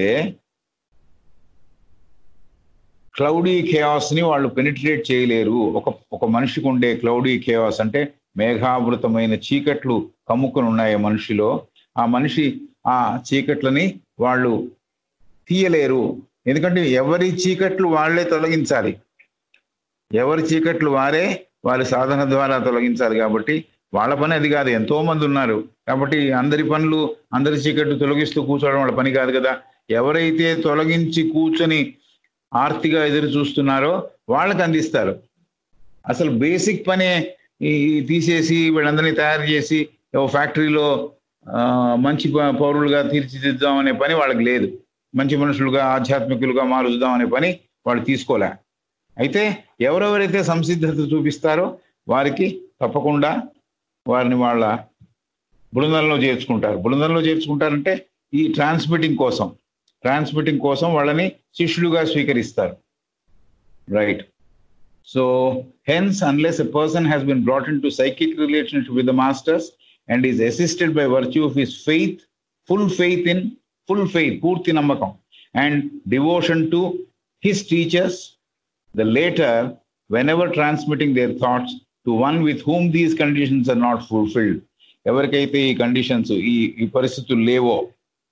క్లౌడీ కేయాస్ ని వాళ్ళు పెనిట్రేట్ చేయలేరు ఒక ఒక మనిషికి ఉండే క్లౌడీ కేయాస్ అంటే మేఘావృతమైన చీకట్లు కమ్ముకుని ఉన్నాయి మనిషిలో ఆ మనిషి ఆ చీకట్లని వాళ్ళు తీయలేరు ఎందుకంటే ఎవరి చీకట్లు వాళ్ళే తొలగించాలి ఎవరి చీకట్లు వారే వారి సాధన ద్వారా తొలగించాలి కాబట్టి వాళ్ళ పని అది కాదు ఎంతో మంది ఉన్నారు కాబట్టి అందరి పనులు అందరి చీకట్లు తొలగిస్తూ కూర్చోవడం వాళ్ళ పని కాదు కదా ఎవరైతే తొలగించి కూర్చొని ఆర్తిగా ఎదురు చూస్తున్నారో వాళ్ళకి అందిస్తారు అసలు బేసిక్ పనే ఈ తీసేసి వీళ్ళందరినీ తయారు చేసి ఓ ఫ్యాక్టరీలో మంచి పౌరులుగా తీర్చిదిద్దాం అనే పని వాళ్ళకి లేదు మంచి మనుషులుగా ఆధ్యాత్మికులుగా మారుద్దాం అనే పని వాళ్ళు తీసుకోలే అయితే ఎవరెవరైతే సంసిద్ధత చూపిస్తారో వారికి తప్పకుండా వారిని వాళ్ళ బృందంలో చేర్చుకుంటారు బృందంలో చేర్చుకుంటారంటే ఈ ట్రాన్స్మిటింగ్ కోసం ట్రాన్స్మిటింగ్ కోసం వాళ్ళని శిష్యులుగా స్వీకరిస్తారు right so hence unless a person has been brought into psychic relationship with the masters and is assisted by virtue of his faith full faith in full faith పూర్తి నమ్మకం and devotion to his teachers the latter whenever transmitting their thoughts to one with whom these conditions are not fulfilled ఎవరికైతే ఈ conditions ఈ ఈ పరిస్థితులు లేవో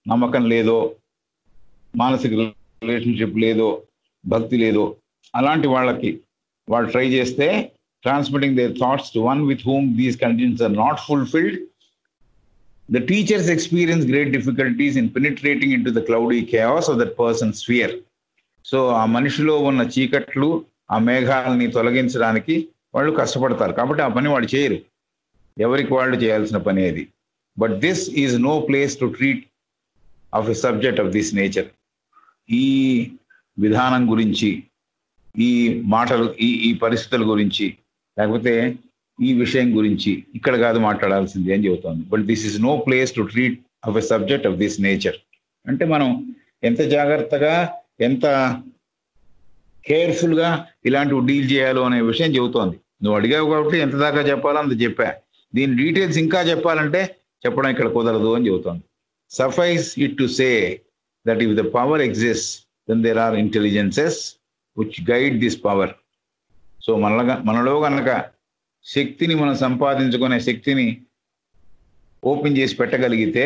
నమ్మకం లేదో మానసిక రిలేషన్షిప్ లేదో భక్తి లేదో అలాంటి వాళ్ళకి వాళ్ళు ట్రై చేస్తే transmitting their thoughts to one with whom these conditions are not fulfilled the teachers experience great difficulties in penetrating into the cloudy chaos of that person's sphere so ఆ మనిషిలో ఉన్న చీకట్లు ఆ మేఘాలని తొలగించడానికి వాళ్ళు కష్టపడతారు కాబట్టి ఆ పని వాళ్ళు చేయరు ఎవరికి వాళ్ళు చేయాల్సిన పని అది but this is no place to treat of a subject of this nature ఈ విధానం గురించి ఈ మాటలు ఈ ఈ పరిస్థితుల గురించి లేకపోతే ఈ విషయం గురించి ఇక్కడ కాదు మాట్లాడాల్సింది అని చెబుతోంది but this is no place to treat of a subject of this nature అంటే మనం ఎంత జాగ్రత్తగా ఎంత కేర్ఫుల్ గా ఇలాంటివి డీల్ చేయాలో అనే విషయం చెబుతోంది నువ్వు అడిగావు కాబట్టి ఎంత దాకా చెప్పాలో అంత చెప్పా దీని డీటెయిల్స్ ఇంకా చెప్పాలంటే చెప్పడం ఇక్కడ కుదరదు అని చెబుతోంది suffice it to say that if the power exist then there are intelligences which guide this power so మనలో మనలో కనుక శక్తిని మనం సంపాదించుకునే శక్తిని ఓపెన్ చేసి పెట్టగలిగితే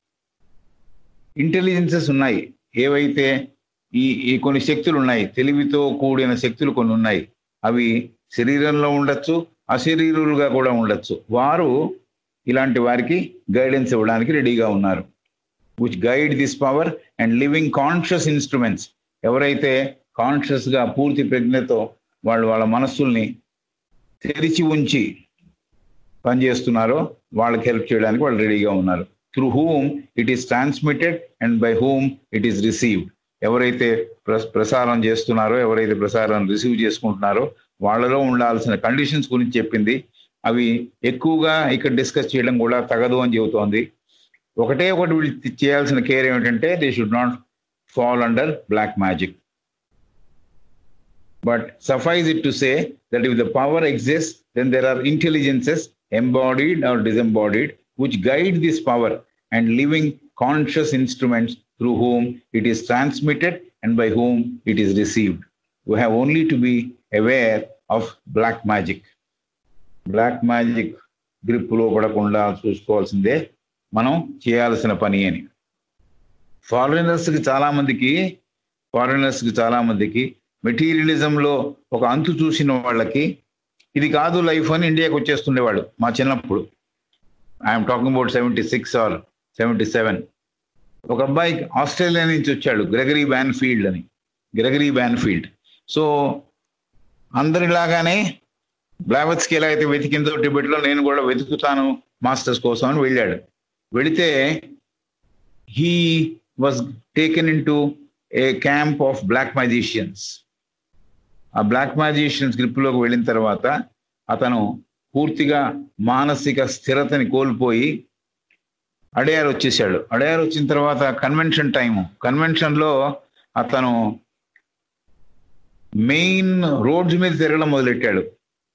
ఇంటెలిజెన్సెస్ ఉన్నాయి ఏవైతే ఈ ఈ కొన్ని శక్తులు ఉన్నాయి తెలివితో కూడిన శక్తులు కొన్ని ఉన్నాయి అవి శరీరంలో ఉండొచ్చు అశరీరులుగా కూడా ఉండొచ్చు వారు ఇలాంటి వారికి గైడెన్స్ ఇవ్వడానికి రెడీగా ఉన్నారు which guide this power and living conscious instruments ఎవరైతే కాన్షియస్ గా పూర్తి ప్రజ్ఞతో వాళ్ళు వాళ్ళ మనస్సుల్ని తెరిచి ఉంచి పనిచేస్తున్నారో వాళ్ళకి హెల్ప్ చేయడానికి వాళ్ళు రెడీగా ఉన్నారు through whom it is transmitted and by whom it is received ఎవరైతే ప్రసారం చేస్తున్నారో ఎవరైతే ప్రసారం రిసీవ్ చేసుకుంటున్నారో వాళ్ళలో ఉండాల్సిన కండిషన్స్ గురించి చెప్పింది అవి ఎక్కువగా ఇక్కడ డిస్కస్ చేయడం కూడా తగదు అని చెబుతోంది ఒకటే ఒకటి వీళ్ళు చేయాల్సిన కేర్ ఏమిటంటే they should not fall under black magic but suffice it to say that if the power exist then there are intelligences embodied or disembodied, which guide this power and living conscious instruments through whom it is transmitted and by whom it is received. We have only to be aware of black magic. Black magic గ్రిప్లో పడకుండా చూసుకోవాల్సిందే మనం చేయాల్సిన పని అని ఫారినర్స్కి చాలా మందికి ఫారినర్స్కి చాలా మందికి మెటీరియలిజంలో ఒక అంతు చూసిన వాళ్ళకి ఇది కాదు లైఫ్ అని ఇండియాకి వచ్చేస్తుండేవాడు మా చిన్నప్పుడు I'm talking about seventy six or seventy seven ఒక అబ్బాయి ఆస్ట్రేలియా నుంచి వచ్చాడు గ్రెగరీ బ్యాన్ ఫీల్డ్ అని గ్రెగరీ బ్యాన్ ఫీల్డ్ సో అందరిలాగానే బ్లావెత్స్కి ఎలా అయితే వెతికిందో టిబెట్లో నేను కూడా వెతుకుతాను మాస్టర్స్ కోసం అని వెళ్ళాడు వెళితే he was taken into a camp of black magicians ఆ బ్లాక్ మ్యాజిషియన్స్ గ్రిప్లోకి వెళ్ళిన తర్వాత అతను పూర్తిగా మానసిక స్థిరతని కోల్పోయి అడయార్ వచ్చేసాడు అడయార్ వచ్చిన తర్వాత కన్వెన్షన్ టైము కన్వెన్షన్లో అతను మెయిన్ రోడ్స్ మీద తిరగడం మొదలెట్టాడు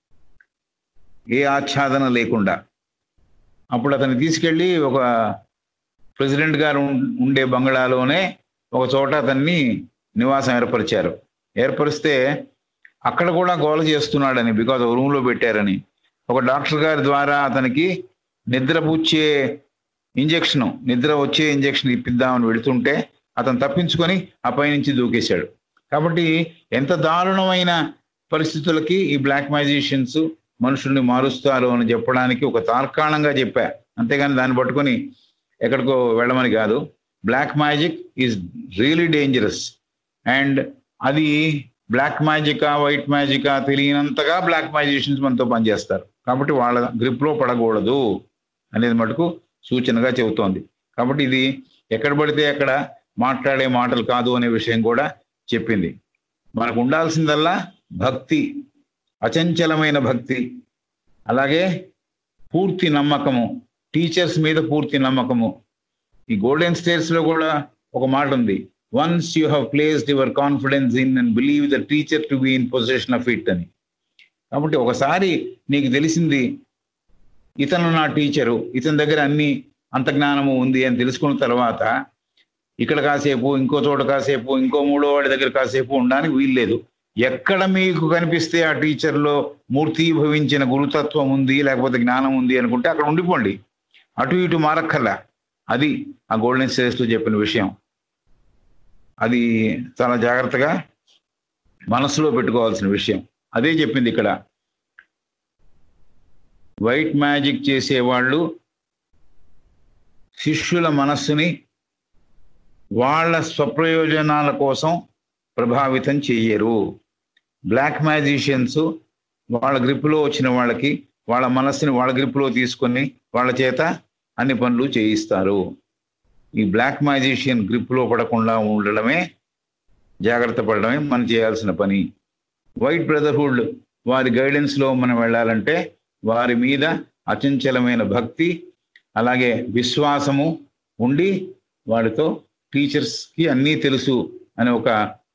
ఏ ఆచ్ఛాదన లేకుండా అప్పుడు అతన్ని తీసుకెళ్ళి ఒక ప్రెసిడెంట్ గారు ఉండే బంగ్లాలోనే ఒక చోట అతన్ని నివాసం ఏర్పరిచారు ఏర్పరిస్తే అక్కడ కూడా గోల చేస్తున్నాడని బికాజ్ రూమ్లో పెట్టారని ఒక డాక్టర్ గారి ద్వారా అతనికి నిద్ర పుచ్చే ఇంజక్షన్ నిద్ర వచ్చే ఇంజక్షన్ ఇప్పిద్దామని వెళుతుంటే అతను తప్పించుకొని ఆ పైనుంచి దూకేశాడు కాబట్టి ఎంత దారుణమైన పరిస్థితులకి ఈ బ్లాక్ మ్యాజిషియన్స్ మనుషుల్ని మారుస్తారు అని చెప్పడానికి ఒక తార్కాణంగా చెప్పా అంతేగాని దాన్ని పట్టుకొని ఎక్కడికో వెళ్ళమని కాదు black magic is really dangerous and అది బ్లాక్ మ్యాజికా వైట్ మ్యాజికా తెలియనంతగా బ్లాక్ మ్యాజిషియన్స్ మనతో పనిచేస్తారు కాబట్టి వాళ్ళ గ్రిప్లో పడకూడదు అనేది మటుకు సూచనగా చెబుతోంది కాబట్టి ఇది ఎక్కడ పడితే అక్కడ మాట్లాడే మాటలు కాదు అనే విషయం కూడా చెప్పింది మనకు ఉండాల్సిందల్లా భక్తి అచంచలమైన భక్తి అలాగే పూర్తి నమ్మకము టీచర్స్ మీద పూర్తి నమ్మకము ఈ గోల్డెన్ స్టేట్స్ లో కూడా ఒక మాట ఉంది once you have placed your confidence in and believe the teacher to be in position of it అని కాబట్టి ఒకసారి నీకు తెలిసింది ఇతను నా టీచరు ఇతని దగ్గర అన్ని అంత జ్ఞానము ఉంది అని తెలుసుకున్న తర్వాత ఇక్కడ కాసేపు ఇంకో చోట కాసేపు ఇంకో మూడో వాడి దగ్గర కాసేపు ఉండడానికి వీల్లేదు ఎక్కడ మీకు కనిపిస్తే ఆ టీచర్లో మూర్తీభవించిన గురుతత్వం ఉంది లేకపోతే జ్ఞానం ఉంది అనుకుంటే అక్కడ ఉండిపోండి అటు ఇటు మారక్కర్లా అది ఆ గోల్డెన్ స్టేజ్లో చెప్పిన విషయం అది చాలా జాగ్రత్తగా మనసులో పెట్టుకోవాల్సిన విషయం అదే చెప్పింది ఇక్కడ వైట్ మ్యాజిక్ చేసేవాళ్ళు శిష్యుల మనస్సుని వాళ్ళ స్వప్రయోజనాల కోసం ప్రభావితం చెయ్యరు బ్లాక్ మ్యాజిషియన్స్ వాళ్ళ గ్రిప్పులో వచ్చిన వాళ్ళకి వాళ్ళ మనస్సుని వాళ్ళ గ్రిప్పులో తీసుకొని వాళ్ళ చేత అన్ని పనులు చేయిస్తారు ఈ బ్లాక్ మ్యాజిషియన్ గ్రిప్పులో పడకుండా ఉండడమే జాగ్రత్త పడడమే మనం చేయాల్సిన పని వైట్ బ్రదర్హుడ్ వారి గైడెన్స్లో మనం వెళ్ళాలంటే వారి మీద అచంచలమైన భక్తి అలాగే విశ్వాసము ఉండి వాడితో టీచర్స్కి అన్నీ తెలుసు అనే ఒక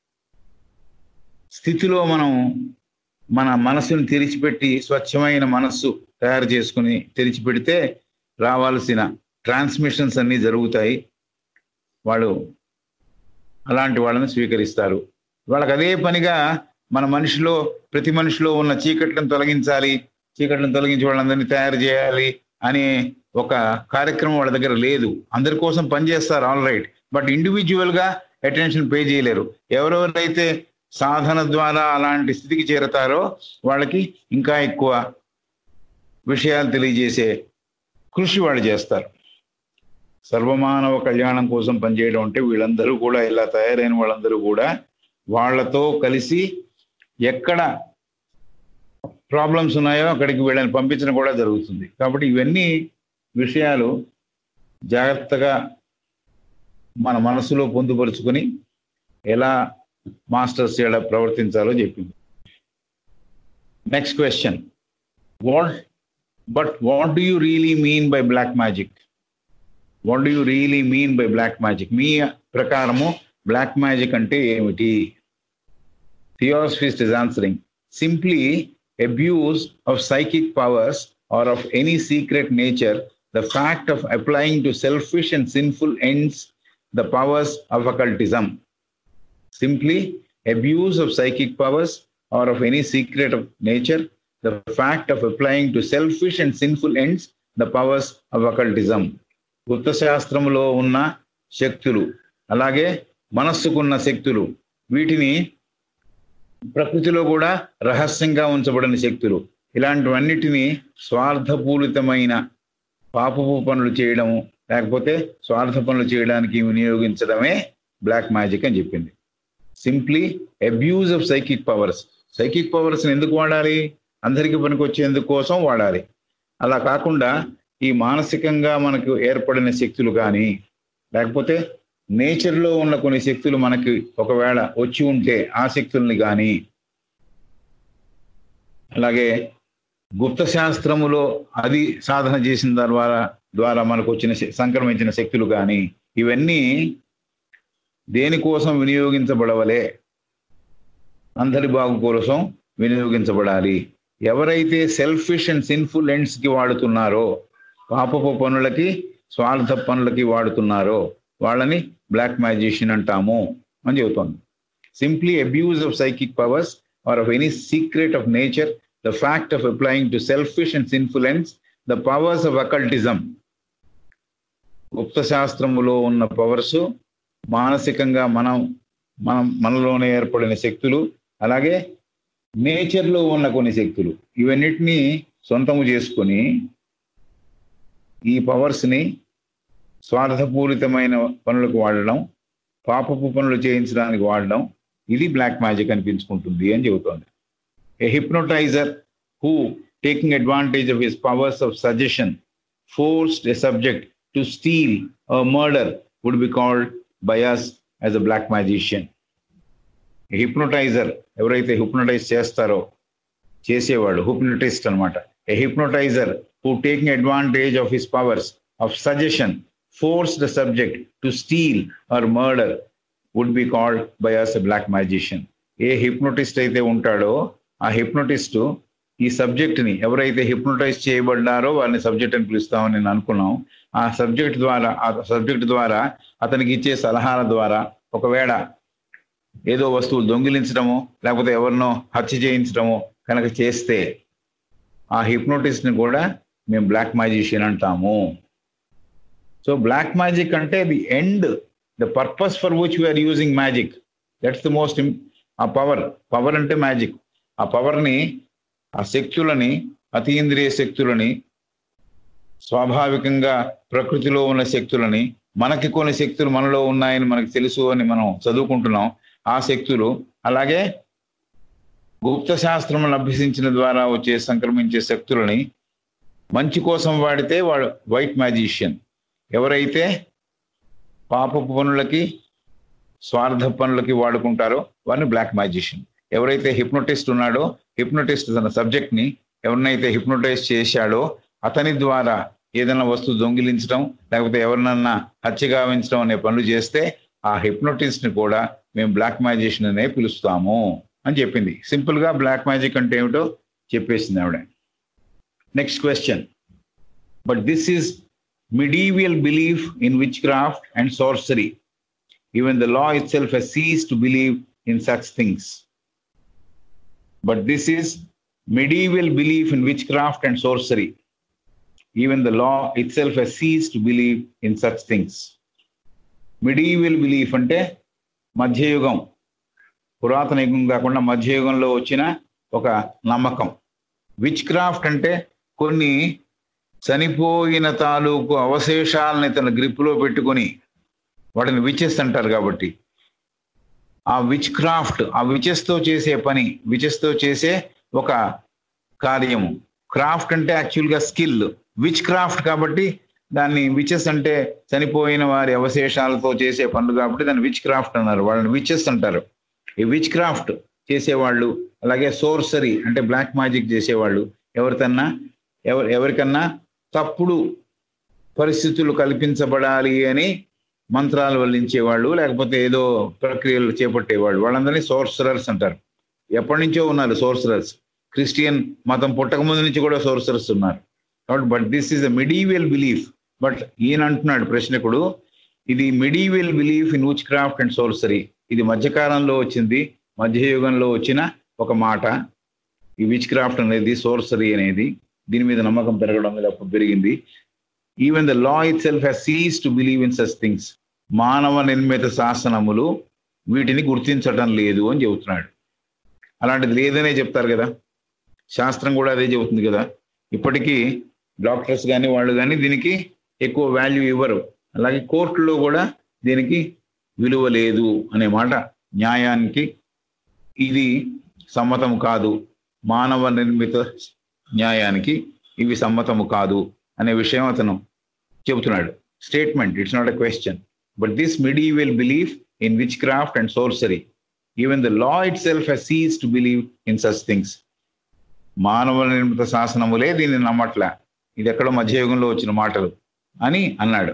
స్థితిలో మనం మన మనసును తెరిచిపెట్టి స్వచ్ఛమైన మనస్సు తయారు చేసుకుని తెరిచిపెడితే రావాల్సిన ట్రాన్స్మిషన్స్ అన్నీ జరుగుతాయి వాళ్ళు అలాంటి వాళ్ళని స్వీకరిస్తారు వాళ్ళకి అదే పనిగా మన మనిషిలో ప్రతి మనిషిలో ఉన్న చీకట్లను తొలగించాలి చీకట్లను తొలగించి వాళ్ళందరినీ తయారు చేయాలి అనే ఒక కార్యక్రమం వాళ్ళ దగ్గర లేదు అందరి కోసం పనిచేస్తారు ఆల్ రైట్ బట్ ఇండివిజువల్గా అటెన్షన్ పే చేయలేరు ఎవరెవరైతే సాధన ద్వారా అలాంటి స్థితికి చేరతారో వాళ్ళకి ఇంకా ఎక్కువ విషయాలు తెలియజేసే కృషి వాళ్ళు చేస్తారు సర్వమానవ కళ్యాణం కోసం పనిచేయడం అంటే వీళ్ళందరూ కూడా ఇలా తయారైన వాళ్ళందరూ కూడా వాళ్ళతో కలిసి ఎక్కడ ప్రాబ్లమ్స్ ఉన్నాయో అక్కడికి వీళ్ళని పంపించడం కూడా జరుగుతుంది కాబట్టి ఇవన్నీ విషయాలు జాగ్రత్తగా మన మనసులో పొందుపరుచుకొని ఎలా మాస్టర్స్ ఎలా ప్రవర్తించాలో చెప్పింది next question what but what do you really mean by black magic what do you really mean by black magic మీ ప్రకారము బ్లాక్ మ్యాజిక్ అంటే ఏమిటి Theosophist is answering simply abuse of psychic powers or of any secret nature, the fact of applying to selfish and sinful ends the powers of occultism. Simply, abuse of psychic powers or of any secret of nature, the fact of applying to selfish and sinful ends the powers of occultism. గుప్త శాస్త్రములో ఉన్న శక్తులు అలాగే మనస్సుకున్న శక్తులు వీటిని ప్రకృతిలో కూడా రహస్యంగా ఉంచబడిన శక్తులు ఇలాంటివన్నిటినీ స్వార్థపూరితమైన పాపపు పనులు చేయడము లేకపోతే స్వార్థ పనులు చేయడానికి వినియోగించడమే బ్లాక్ మ్యాజిక్ అని చెప్పింది simply abuse of psychic powers psychic పవర్స్ని ఎందుకు వాడాలి అందరికీ పనికొచ్చేందుకు కోసం వాడాలి అలా కాకుండా ఈ మానసికంగా మనకు ఏర్పడిన శక్తులు కానీ లేకపోతే నేచర్లో ఉన్న కొన్ని శక్తులు మనకి ఒకవేళ వచ్చి ఉంటే ఆ శక్తుల్ని కానీ అలాగే గుప్త శాస్త్రములో అది సాధన చేసిన ద్వారా ద్వారా మనకు వచ్చిన సంక్రమించిన శక్తులు కానీ ఇవన్నీ దేనికోసం వినియోగించబడవలే అందరి బాగు కోసం వినియోగించబడాలి ఎవరైతే సెల్ఫిష్ అండ్ సిన్ఫుల్ ఎండ్స్కి వాడుతున్నారో పాపపు పనులకి స్వార్థ పనులకి వాడుతున్నారో వాళ్ళని బ్లాక్ మ్యాజిషియన్ అంటాము అని చెబుతోంది simply abuse of psychic powers or of any secret of nature the fact of applying to selfish and sinfulness the powers of occultism గుప్త శాస్త్రములో ఉన్న పవర్స్ మానసికంగా మనం మనం మనలోనే ఏర్పడిన శక్తులు అలాగే నేచర్లో ఉన్న కొన్ని శక్తులు ఇవన్నిటినీ సొంతము చేసుకొని ఈ పవర్స్ని స్వార్థపూరితమైన పనులకు వాడడం పాపపు పనులు చేయించడానికి వాడడం ఇది బ్లాక్ మ్యాజిక్ అనిపించుకుంటుంది అని చెబుతోంది a hypnotiser who taking advantage of his powers of suggestion forced a subject to steal murder would be called by us as a black magician hypnotiser ఎవరైతే హిప్నోటైజ్ చేస్తారో చేసేవాళ్ళు హిప్నోటిస్ట్ అనమాట a hypnotiser who taking advantage of his powers of suggestion force the subject to steal or murder would be called by us a black magician. A hypnotist అయితే ఉంటాడో ఆ హిప్నోటిస్టు ఈ సబ్జెక్ట్ని ఎవరైతే హిప్నోటైజ్ చేయబడ్డారో వారిని సబ్జెక్ట్ అని పిలుస్తామని నేను అనుకున్నాం ఆ సబ్జెక్ట్ ద్వారా ఆ సబ్జెక్ట్ ద్వారా అతనికి ఇచ్చే సలహాల ద్వారా ఒకవేళ ఏదో వస్తువులు దొంగిలించడమో లేకపోతే ఎవరినో హత్య చేయించడమో కనుక చేస్తే ఆ హిప్నోటిస్ట్ని కూడా మేము బ్లాక్ మ్యాజిషియన్ అంటాము సో బ్లాక్ మ్యాజిక్ అంటే the end the purpose for which we are using magic that's the most ఆ పవర్ పవర్ అంటే మ్యాజిక్ ఆ పవర్ని ఆ శక్తులని అతీంద్రియ శక్తులని స్వాభావికంగా ప్రకృతిలో ఉన్న శక్తులని మనకి కొన్ని శక్తులు మనలో ఉన్నాయని మనకు తెలుసు అని మనం చదువుకుంటున్నాం ఆ శక్తులు అలాగే గుప్త శాస్త్రం అభ్యసించిన ద్వారా వచ్చే సంక్రమించే శక్తులని మంచి కోసం వాడితే వాడు వైట్ మ్యాజిషియన్ ఎవరైతే పాప పనులకి స్వార్థ పనులకి వాడుకుంటారో వారిని బ్లాక్ మ్యాజిషియన్ ఎవరైతే హిప్నోటిస్ట్ ఉన్నాడో హిప్నోటిస్ట్ తన సబ్జెక్ట్ ని ఎవరినైతే హిప్నోటైజ్ చేశాడో అతని ద్వారా ఏదైనా వస్తువు దొంగిలించడం లేకపోతే ఎవరినన్నా హత్య గావించడం అనే పనులు చేస్తే ఆ హిప్నోటిస్ట్ ని కూడా మేము బ్లాక్ మ్యాజిషియన్ అనే పిలుస్తాము అని చెప్పింది సింపుల్ గా బ్లాక్ మ్యాజిక్ అంటే ఏమిటో చెప్పేసింది ఆవిడ next question but this is medieval belief in witchcraft and sorcery. Even the law itself has ceased to believe in such things. But this is medieval belief in witchcraft and sorcery. Even the law itself has ceased to believe in such things. Medieval belief అంటే మధ్యయుగం పురాతన యుగం కాకుండా మధ్యయుగంలో వచ్చిన ఒక నమ్మకం which craft అంటే కొన్ని చనిపోయిన తాలూకు అవశేషాలని తన గ్రిప్పులో పెట్టుకొని వాటిని విచెస్ అంటారు కాబట్టి ఆ విచ్ క్రాఫ్ట్ ఆ విచెస్తో చేసే పని విచెస్తో చేసే ఒక కార్యము క్రాఫ్ట్ అంటే యాక్చువల్గా స్కిల్ విచ్ క్రాఫ్ట్ కాబట్టి దాన్ని విచెస్ అంటే చనిపోయిన వారి అవశేషాలతో చేసే పనులు కాబట్టి దాన్ని విచ్ క్రాఫ్ట్ అన్నారు వాళ్ళని విచెస్ అంటారు ఈ విచ్ క్రాఫ్ట్ చేసేవాళ్ళు అలాగే సోర్సరీ అంటే బ్లాక్ మ్యాజిక్ చేసేవాళ్ళు ఎవరికన్నా ఎవరి ఎవరికన్నా తప్పుడు పరిస్థితులు కల్పించబడాలి అని మంత్రాలు వల్లించేవాళ్ళు లేకపోతే ఏదో ప్రక్రియలు చేపట్టేవాళ్ళు వాళ్ళందరినీ సోర్సరర్స్ అంటారు ఎప్పటి నుంచో ఉన్నారు సోర్సరర్స్ క్రిస్టియన్ మతం పుట్టక ముందు నుంచి కూడా సోర్సరర్స్ ఉన్నారు కాబట్టి but this is a medieval belief but ఈయన అంటున్నాడు ప్రశ్నకుడు ఇది medieval belief in witchcraft and sorcery ఇది మధ్యకాలంలో వచ్చింది మధ్యయుగంలో వచ్చిన ఒక మాట ఈ విచ్ క్రాఫ్ట్ అనేది సోర్సరీ అనేది దీని మీద నమ్మకం పెరగడం మీద అప్పుడు పెరిగింది even the law itself has ceased to believe in such things మానవ నిర్మిత శాసనములు వీటిని గుర్తించటం లేదు అని చెబుతున్నాడు అలాంటిది లేదనే చెప్తారు కదా శాస్త్రం కూడా అదే చెబుతుంది కదా ఇప్పటికీ డాక్టర్స్ కానీ వాళ్ళు కానీ దీనికి ఎక్కువ వాల్యూ ఇవ్వరు అలాగే కోర్టులో కూడా దీనికి విలువ లేదు అనే మాట న్యాయానికి ఇది సమ్మతం కాదు మానవ నిర్మిత న్యాయానికి ఇవి సమ్మతము కాదు అనే విషయం అతను చెబుతున్నాడు statement it's not a question but this medieval belief in witchcraft and sorcery even the law itself has ceased to believe in such things మానవ నిర్మిత శాసనములే దీన్ని నమ్మట్లే ఇది ఎక్కడో మధ్యయుగంలో వచ్చిన మాటలు అని అన్నాడు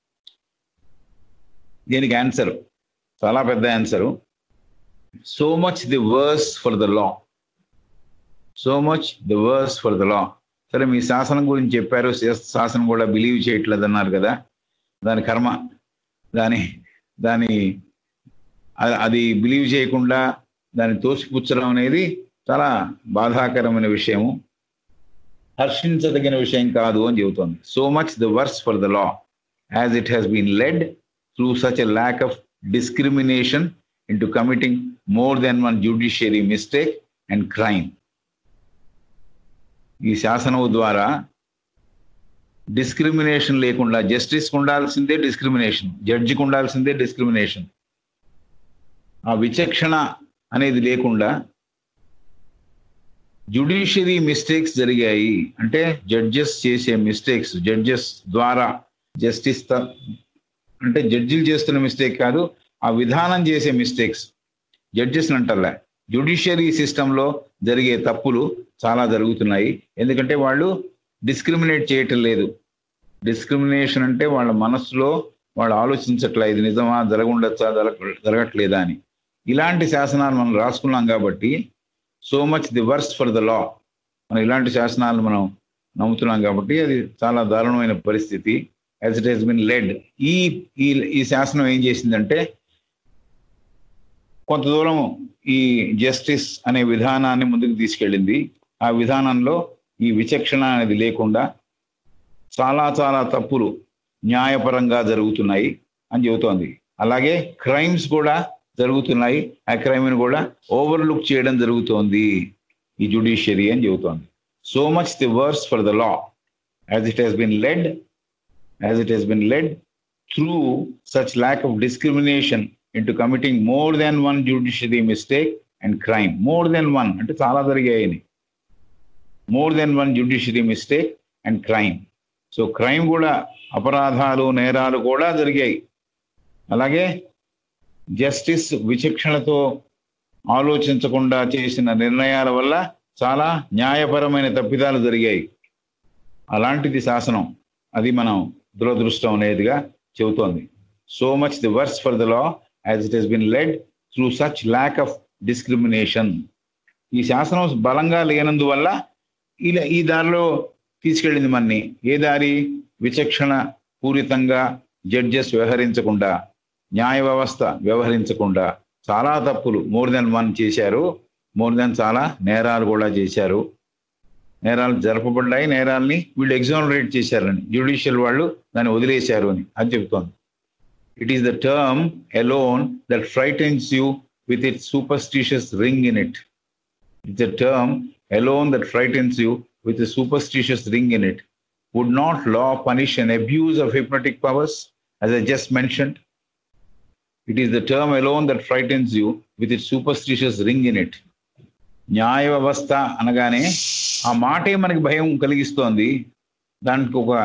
దీనికి ఆన్సర్ చాలా పెద్ద answer so much the worse for the law so much the worse for the law సరే మీ శాసనం గురించి చెప్పారు శాసనం కూడా బిలీవ్ చేయట్లేదు అన్నారు కదా దాని కర్మ దాని దాని అది బిలీవ్ చేయకుండా దాన్ని తోసిపుచ్చడం అనేది చాలా బాధాకరమైన విషయము హర్షించదగిన విషయం కాదు అని చెబుతోంది so much the worse for the law as it has been led through such a lack of discrimination into committing more than one judiciary mistake and crime ఈ శాసనము ద్వారా డిస్క్రిమినేషన్ లేకుండా జస్టిస్ ఉండాల్సిందే డిస్క్రిమినేషన్ జడ్జికి ఉండాల్సిందే discrimination ఆ విచక్షణ అనేది లేకుండా జ్యుడిషియరీ మిస్టేక్స్ జరిగాయి అంటే జడ్జెస్ చేసే మిస్టేక్స్ జడ్జెస్ ద్వారా జస్టిస్ అంటే జడ్జిలు చేస్తున్న మిస్టేక్ కాదు ఆ విధానం చేసే మిస్టేక్స్ జడ్జెస్ అంటారులే జ్యుడిషియరీ సిస్టంలో జరిగే తప్పులు చాలా జరుగుతున్నాయి ఎందుకంటే వాళ్ళు డిస్క్రిమినేట్ చేయటం లేదు డిస్క్రిమినేషన్ అంటే వాళ్ళ మనస్సులో వాళ్ళు ఆలోచించట్లే ఇది నిజమా జరగundొచ్చా జరగ జరగట్లేదా అని ఇలాంటి శాసనాలు మనం రాసుకున్నాం కాబట్టి so much the worse for the law మనం ఇలాంటి శాసనాలు మనం నమ్ముతున్నాం కాబట్టి అది చాలా దారుణమైన పరిస్థితి as it has been led ఈ ఈ ఈ శాసనం ఏం చేసిందంటే కొంత దూరం ఈ జస్టిస్ అనే విధానాన్ని ముందుకు తీసుకెళ్ళింది ఆ విధానంలో ఈ విచక్షణ అనేది లేకుండా చాలా చాలా తప్పులు న్యాయపరంగా జరుగుతున్నాయి అని చెబుతోంది అలాగే క్రైమ్స్ కూడా జరుగుతున్నాయి ఆ క్రైమ్ని కూడా ఓవర్లుక్ చేయడం జరుగుతోంది ఈ జుడిషియరీ అని చెబుతోంది so much the worse for the law as it has been led as it has been led through such lack of discrimination into committing more than one judiciary mistake and crime more than one అంటే చాలా జరిగాయని more than one judiciary mistake and crime so crime కూడా అపరాధాలు నేరాలు కూడా జరిగాయి అలాగే justice విచక్షణతో ఆలోచించకుండా చేసిన నిర్ణయాల వల్ల చాలా న్యాయపరమైన తప్పిదాలు జరిగాయి అలాంటిది శాసనం అది మనం దురదృష్టం అనేదిగా చెబుతోంది so much the worse for the law as it has been led through such lack of discrimination ఈ శాసనం బలంగా లేనందువల్ల ఇలా ఈ దారిలో తీసుకెళ్ళింది మన్ని ఏ దారి విచక్షణ పూరితంగా జడ్జెస్ వ్యవహరించకుండా న్యాయ వ్యవస్థ వ్యవహరించకుండా చాలా తప్పులు మోర్ దెన్ వన్ చేశారు మోర్ దెన్ చాలా నేరాలు కూడా చేశారు నేరాలు జరపబడ్డాయి నేరాల్ని వీళ్ళు ఎగ్జామినేట్ చేశారని జ్యుడిషియల్ వాళ్ళు దాన్ని వదిలేశారు అని అది చెబుతోంది it is the term alone that frightens you with its superstitious ring in it. It's a term alone that frightens you with a superstitious ring in it. Would not law punish an abuse of hypnotic powers, as I just mentioned? It is the term alone that frightens you with its superstitious ring in it. న్యాయ వ్యవస్థ అనగానే ఆ మాటే మనకి భయం కలిగిస్తోంది దానికి ఒక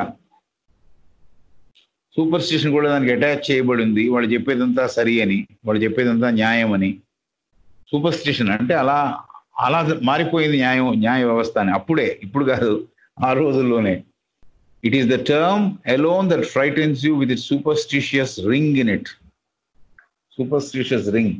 సూపర్ స్టిషన్ కూడా దానికి అటాచ్ చేయబడి ఉంది వాళ్ళు చెప్పేదంతా సరి అని వాళ్ళు చెప్పేదంతా న్యాయం అని సూపర్ స్టిషన్ అంటే అలా అలా మారిపోయింది న్యాయం న్యాయ వ్యవస్థ అని అప్పుడే ఇప్పుడు కాదు ఆ రోజుల్లోనే it is the term alone that frightens you with it superstitious ring in it superstitious ring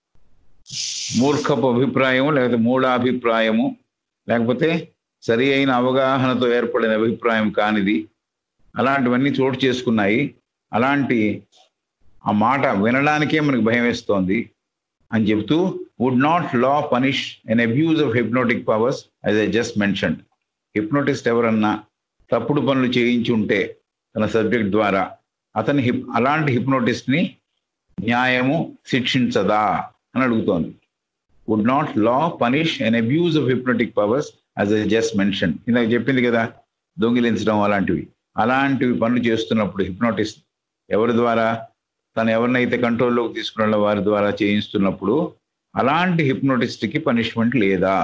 మూర్ఖపు అభిప్రాయము లేకపోతే మూఢాభిప్రాయము లేకపోతే సరి అయిన అవగాహనతో ఏర్పడిన అభిప్రాయం కానిది అలాంటివన్నీ చోటు చేసుకున్నాయి అలాంటి ఆ మాట వినడానికే మనకు భయం వేస్తోంది అని చెబుతూ would not law punish an abuse of hypnotic powers as I just mentioned hypnotist ఎవరన్నా తప్పుడు పనులు చేయించి ఉంటే తన సబ్జెక్ట్ ద్వారా అతని హిప్ అలాంటి హిప్నోటిస్ట్ని న్యాయము శిక్షించదా అని అడుగుతోంది would not law punish an abuse of hypnotic powers as I just mention ఇందాక చెప్పింది కదా దొంగిలించడం అలాంటివి అలాంటివి పనులు చేస్తున్నప్పుడు హిప్నోటిస్ట్ ఎవరి ద్వారా తను ఎవరినైతే కంట్రోల్లోకి తీసుకున్న వారి ద్వారా చేయిస్తున్నప్పుడు అలాంటి హిప్నోటిస్ట్కి పనిష్మెంట్ లేదా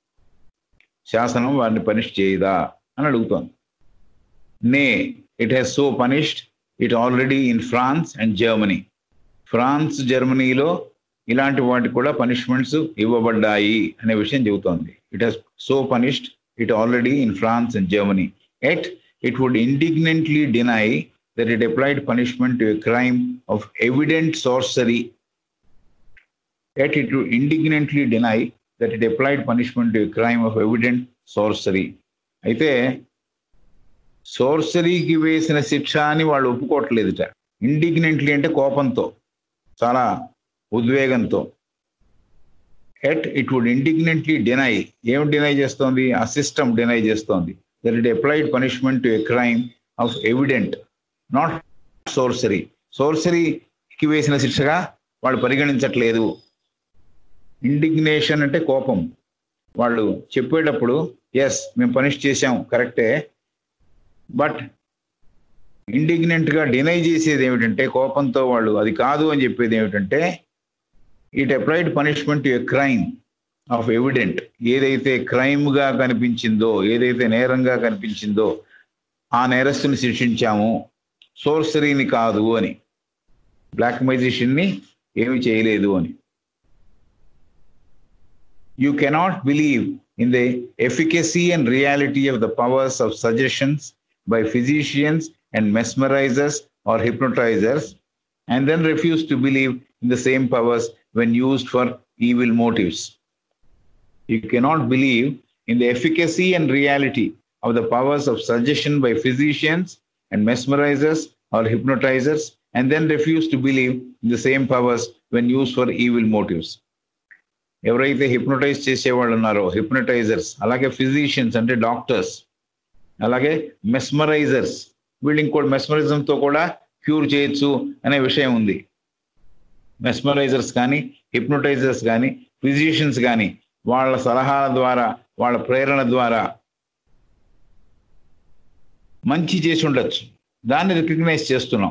శాసనం వారిని పనిష్ చేయదా అని అడుగుతోంది nay it has so punished it already in France and Germany France జర్మనీలో ఇలాంటి వాటికి కూడా పనిష్మెంట్స్ ఇవ్వబడ్డాయి అనే విషయం చెబుతోంది it has so punished it already in France and Germany at it would indignantly deny that it applied punishment to a crime of evident sorcery. Yet it would indignantly deny that it applied punishment to a crime of evident sorcery. అయితే సోర్సరీకి వేసిన శిక్ష అని వాళ్ళు ఒప్పుకోవట్లేదుట ఇండిగ్నెంట్లీ అంటే కోపంతో చాలా ఉద్వేగంతో at it would indignantly deny ఏం డినై చేస్తోంది ఆ సిస్టమ్ డినై చేస్తోంది that it applied punishment to a crime of evident, not sorcery. సోర్సరీకి వేసిన శిక్షగా వాళ్ళు పరిగణించట్లేదు ఇండిగ్నేషన్ అంటే కోపం వాళ్ళు చెప్పేటప్పుడు ఎస్ మేము పనిష్ చేసాం కరెక్టే బట్ ఇండిగ్నెంట్గా డినై చేసేది ఏమిటంటే కోపంతో వాళ్ళు అది కాదు అని చెప్పేది ఏమిటంటే it applied punishment to a crime of evident ఏదైతే క్రైమ్గా కనిపించిందో ఏదైతే నేరంగా కనిపించిందో ఆ నేరస్తుని శిక్షించాము సోర్సరీని కాదు అని బ్లాక్ ని ఏమి చేయలేదు అని you cannot believe in the efficacy and reality of the powers of suggestions by physicians and mesmerizers or hypnotizers and then refuse to believe in the same powers when used for evil motives you cannot believe in the efficacy and reality of the powers of suggestion by physicians and mesmerizers or hypnotizers, and then refuse to believe in the same powers when used for evil motives. ఎవరైతే hypnotize చేసేవాళ్ళు ఉన్నారో హిప్నటైజర్స్ అలాగే physicians అంటే doctors అలాగే మెస్మరైజర్స్ వీళ్ళు ఇంకోటి మెస్మరిజంతో కూడా cure చేయొచ్చు అనే విషయం ఉంది మెస్మరైజర్స్ కానీ హిప్నోటైజర్స్ కానీ ఫిజిషియన్స్ కానీ వాళ్ళ సలహాల ద్వారా వాళ్ళ ప్రేరణ ద్వారా మంచి చేసి ఉండొచ్చు దాన్ని రికగ్నైజ్ చేస్తున్నాం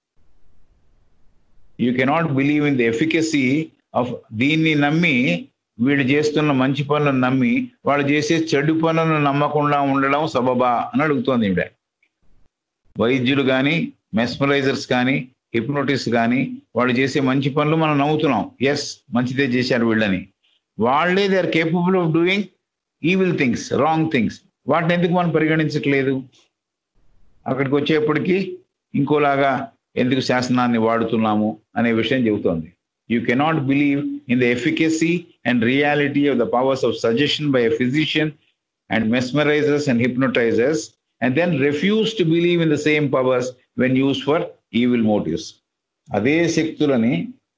you cannot believe in the efficacy of దీన్ని నమ్మి వీళ్ళు చేస్తున్న మంచి పనులను నమ్మి వాళ్ళు చేసే చెడు పనులను నమ్మకుండా ఉండడం సబబా అని అడుగుతోంది ఈవిడ వైద్యులు కానీ మెస్మరైజర్స్ కానీ హిప్నోటిస్ కానీ వాళ్ళు చేసే మంచి పనులు మనం నమ్ముతున్నాం ఎస్ మంచిదే చేశారు వీళ్ళని వాళ్ళే they are capable of doing evil things wrong things వాటిని ఎందుకు మనం పరిగణించట్లేదు అక్కడికి వచ్చేప్పటికి ఇంకోలాగా ఎందుకు శాసనాన్ని వాడుతున్నాము అనే విషయం చెబుతోంది you cannot believe in the efficacy and reality of the powers of suggestion by a physician and mesmerizers and hypnotizers and then refuse to believe in the same powers when use for evil motives అదే శక్తులని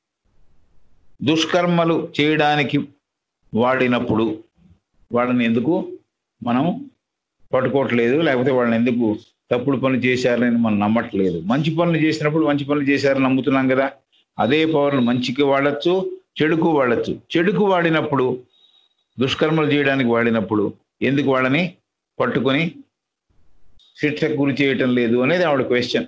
దుష్కర్మలు చేయడానికి వాడినప్పుడు వాళ్ళని ఎందుకు మనం పట్టుకోవట్లేదు లేకపోతే వాళ్ళని ఎందుకు తప్పుడు పనులు చేశారని మనం నమ్మట్లేదు మంచి పనులు చేసినప్పుడు మంచి పనులు చేశారని నమ్ముతున్నాం కదా అదే పవర్లు మంచికి వాడచ్చు చెడుకు వాడచ్చు చెడుకు వాడినప్పుడు దుష్కర్మలు చేయడానికి వాడినప్పుడు ఎందుకు వాళ్ళని పట్టుకొని శిక్షకు గురి చేయటం లేదు అనేది ఆవిడ క్వశ్చన్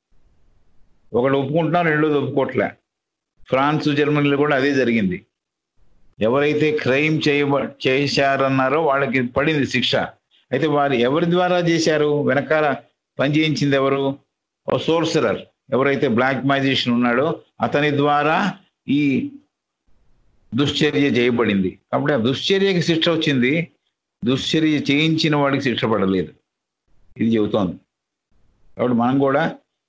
ఒకడు ఒప్పుకుంటున్నారు రెండోది ఒప్పుకోవట్లే ఫ్రాన్స్ జర్మనీలో కూడా అదే జరిగింది ఎవరైతే క్రైమ్ చేయబ చేశారన్నారో వాళ్ళకి పడింది శిక్ష అయితే వారు ఎవరి ద్వారా చేశారు వెనకాల పనిచేయించింది ఎవరు ఓ సోర్సరర్ ఎవరైతే బ్లాక్ మ్యాజిషియన్ ఉన్నాడో అతని ద్వారా ఈ దుశ్చర్య చేయబడింది కాబట్టి ఆ దుశ్చర్యకి శిక్ష వచ్చింది దుశ్చర్య చేయించిన వాడికి శిక్ష పడలేదు ఇది చెబుతోంది కాబట్టి మనం కూడా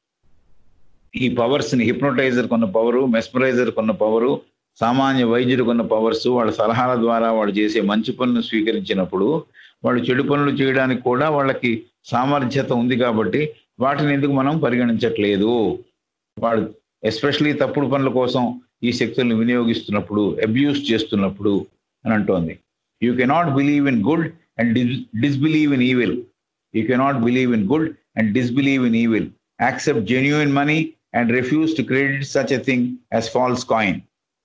ఈ పవర్స్ని హిప్నోటైజర్ కొన్న పవరు మెస్మరైజర్ కొన్న పవరు సామాన్య వైద్యుడు కొన్న పవర్స్ వాళ్ళ సలహాల ద్వారా వాళ్ళు చేసే మంచి పనులు స్వీకరించినప్పుడు వాళ్ళు చెడు పనులు చేయడానికి కూడా వాళ్ళకి సామర్థ్యత ఉంది కాబట్టి వాటిని ఎందుకు మనం పరిగణించట్లేదు వాళ్ళు ఎస్పెషలీ తప్పుడు పనుల కోసం ఈ శక్తులను వినియోగిస్తున్నప్పుడు అబ్యూస్ చేస్తున్నప్పుడు అని అంటోంది you cannot believe in good and disbelieve in evil you cannot believe in good and disbelieve in evil accept genuine money and refuse to credit such a thing as false coin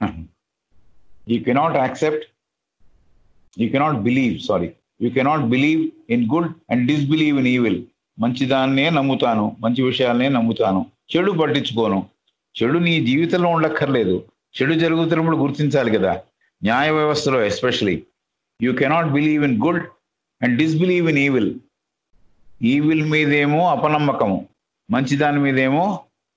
you cannot accept you cannot believe sorry you cannot believe in good and disbelieve in evil మంచిదాన్నే నమ్ముతాను మంచి విషయాలనే నమ్ముతాను చెడు పట్టించుకోను చెడు నీ జీవితంలో ఉండక్కర్లేదు చెడు జరుగుతున్నప్పుడు గుర్తించాలి కదా న్యాయ వ్యవస్థలో especially you cannot believe in good and disbelieve in evil evil మీదేమో అపనమ్మకము మంచి దాని మీదేమో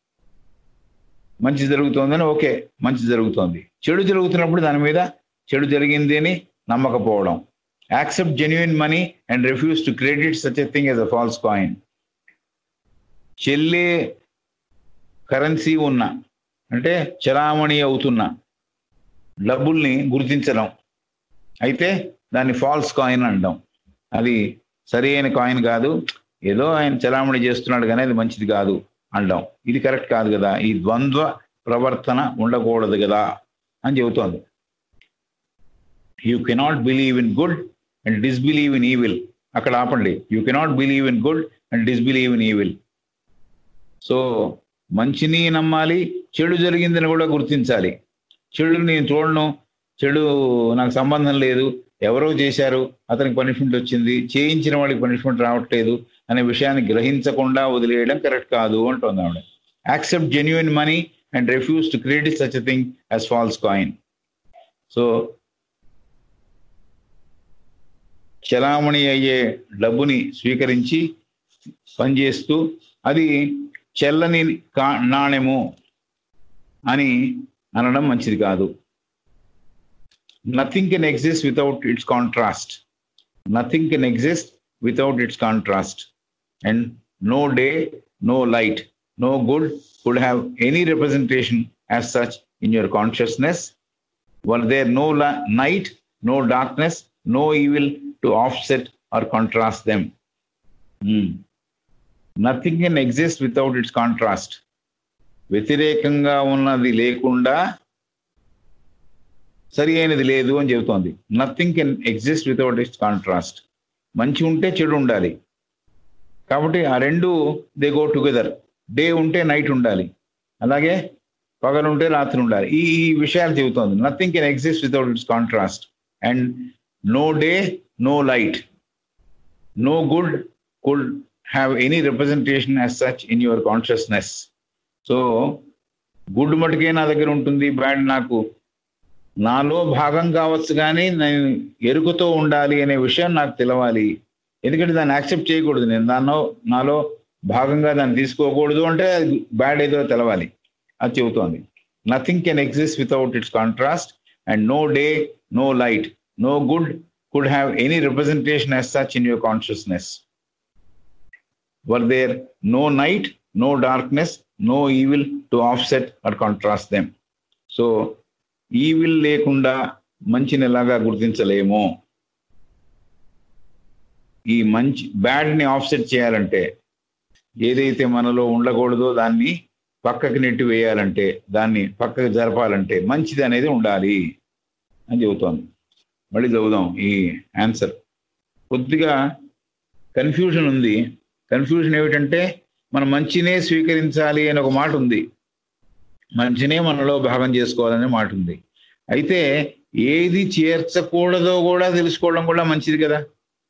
మంచి జరుగుతోందని ఓకే మంచి జరుగుతోంది చెడు జరుగుతున్నప్పుడు దాని మీద చెడు జరిగింది అని నమ్మకపోవడం accept genuine money and refuse to credit such a thing as a false coin చెల్లే కరెన్సీ ఉన్న అంటే చలామణి అవుతున్న డబ్బుల్ని గుర్తించడం అయితే దాన్ని ఫాల్స్ కాయిన్ అంటాం అది సరి అయిన కాయిన్ కాదు ఏదో ఆయన చలామణి చేస్తున్నాడు కానీ అది మంచిది కాదు అంటాం ఇది కరెక్ట్ కాదు కదా ఈ ద్వంద్వ ప్రవర్తన ఉండకూడదు కదా అని చెబుతోంది you cannot believe in good and disbelieve in evil అక్కడ ఆపండి you cannot believe in good and disbelieve in evil so మంచిని నమ్మాలి చెడు జరిగిందని కూడా గుర్తించాలి చెడు నేను చూడను చెడు నాకు సంబంధం లేదు ఎవరో చేశారు అతనికి పనిష్మెంట్ వచ్చింది చేయించిన వాడికి పనిష్మెంట్ రావట్లేదు అనే విషయాన్ని గ్రహించకుండా వదిలేయడం కరెక్ట్ కాదు అంటుంది ఆవిడ accept genuine money and refuse to credit such thing as false coin so చలామణి అయ్యే డబ్బుని స్వీకరించి పనిచేస్తూ అది చెల్లని కా నాణెము అని అనడం మంచిది కాదు nothing can exist without its contrast nothing can exist without its contrast and no day no light no good could have any representation as such in your consciousness. Were there no la- night, no darkness, no evil to offset or contrast them? Hmm. Nothing can exist without its contrast. వ్యతిరేకంగా ఉన్నది లేకుండా సరి అయినది లేదు అని చెబుతోంది nothing can exist without its contrast మంచి ఉంటే చెడు ఉండాలి కాబట్టి ఆ రెండు దే గో టుగెదర్ డే ఉంటే నైట్ ఉండాలి అలాగే పగలు ఉంటే రాత్రి ఉండాలి ఈ ఈ విషయాలు చెబుతోంది nothing can exist without its contrast and no day no light no good could have any representation as such in your consciousness so good మటుకే నా దగ్గర ఉంటుంది బ్యాడ్ నాకు నాలో భాగం కావచ్చు కానీ నేను ఎరుకతో ఉండాలి అనే విషయం నాకు తెలవాలి ఎందుకంటే దాన్ని యాక్సెప్ట్ చేయకూడదు నేను దానిలో నాలో భాగంగా దాన్ని తీసుకోకూడదు అంటే బ్యాడ్ ఏదో తెలవాలి అది చెబుతోంది nothing can exist without its contrast and no day no light no good could have any representation as such in your consciousness were there no night no darkness no evil to offset or contrast them so evil లేకుండా మంచిని ఎలాగా గుర్తించలేము ఈ మంచి బ్యాడ్ని offset చేయాలంటే ఏదైతే మనలో ఉండకూడదో దాన్ని పక్కకి నెట్టి వేయాలంటే దాన్ని పక్కకి జరపాలంటే మంచిది అనేది ఉండాలి అని చెబుతోంది మళ్ళీ చదువుదాం ఈ ఆన్సర్ కొద్దిగా కన్ఫ్యూజన్ ఉంది కన్ఫ్యూజన్ ఏమిటంటే మనం మంచినే స్వీకరించాలి అని ఒక మాట ఉంది మంచినే మనలో భాగం చేసుకోవాలనే మాట ఉంది అయితే ఏది చేర్చకూడదో కూడా తెలుసుకోవడం కూడా మంచిది కదా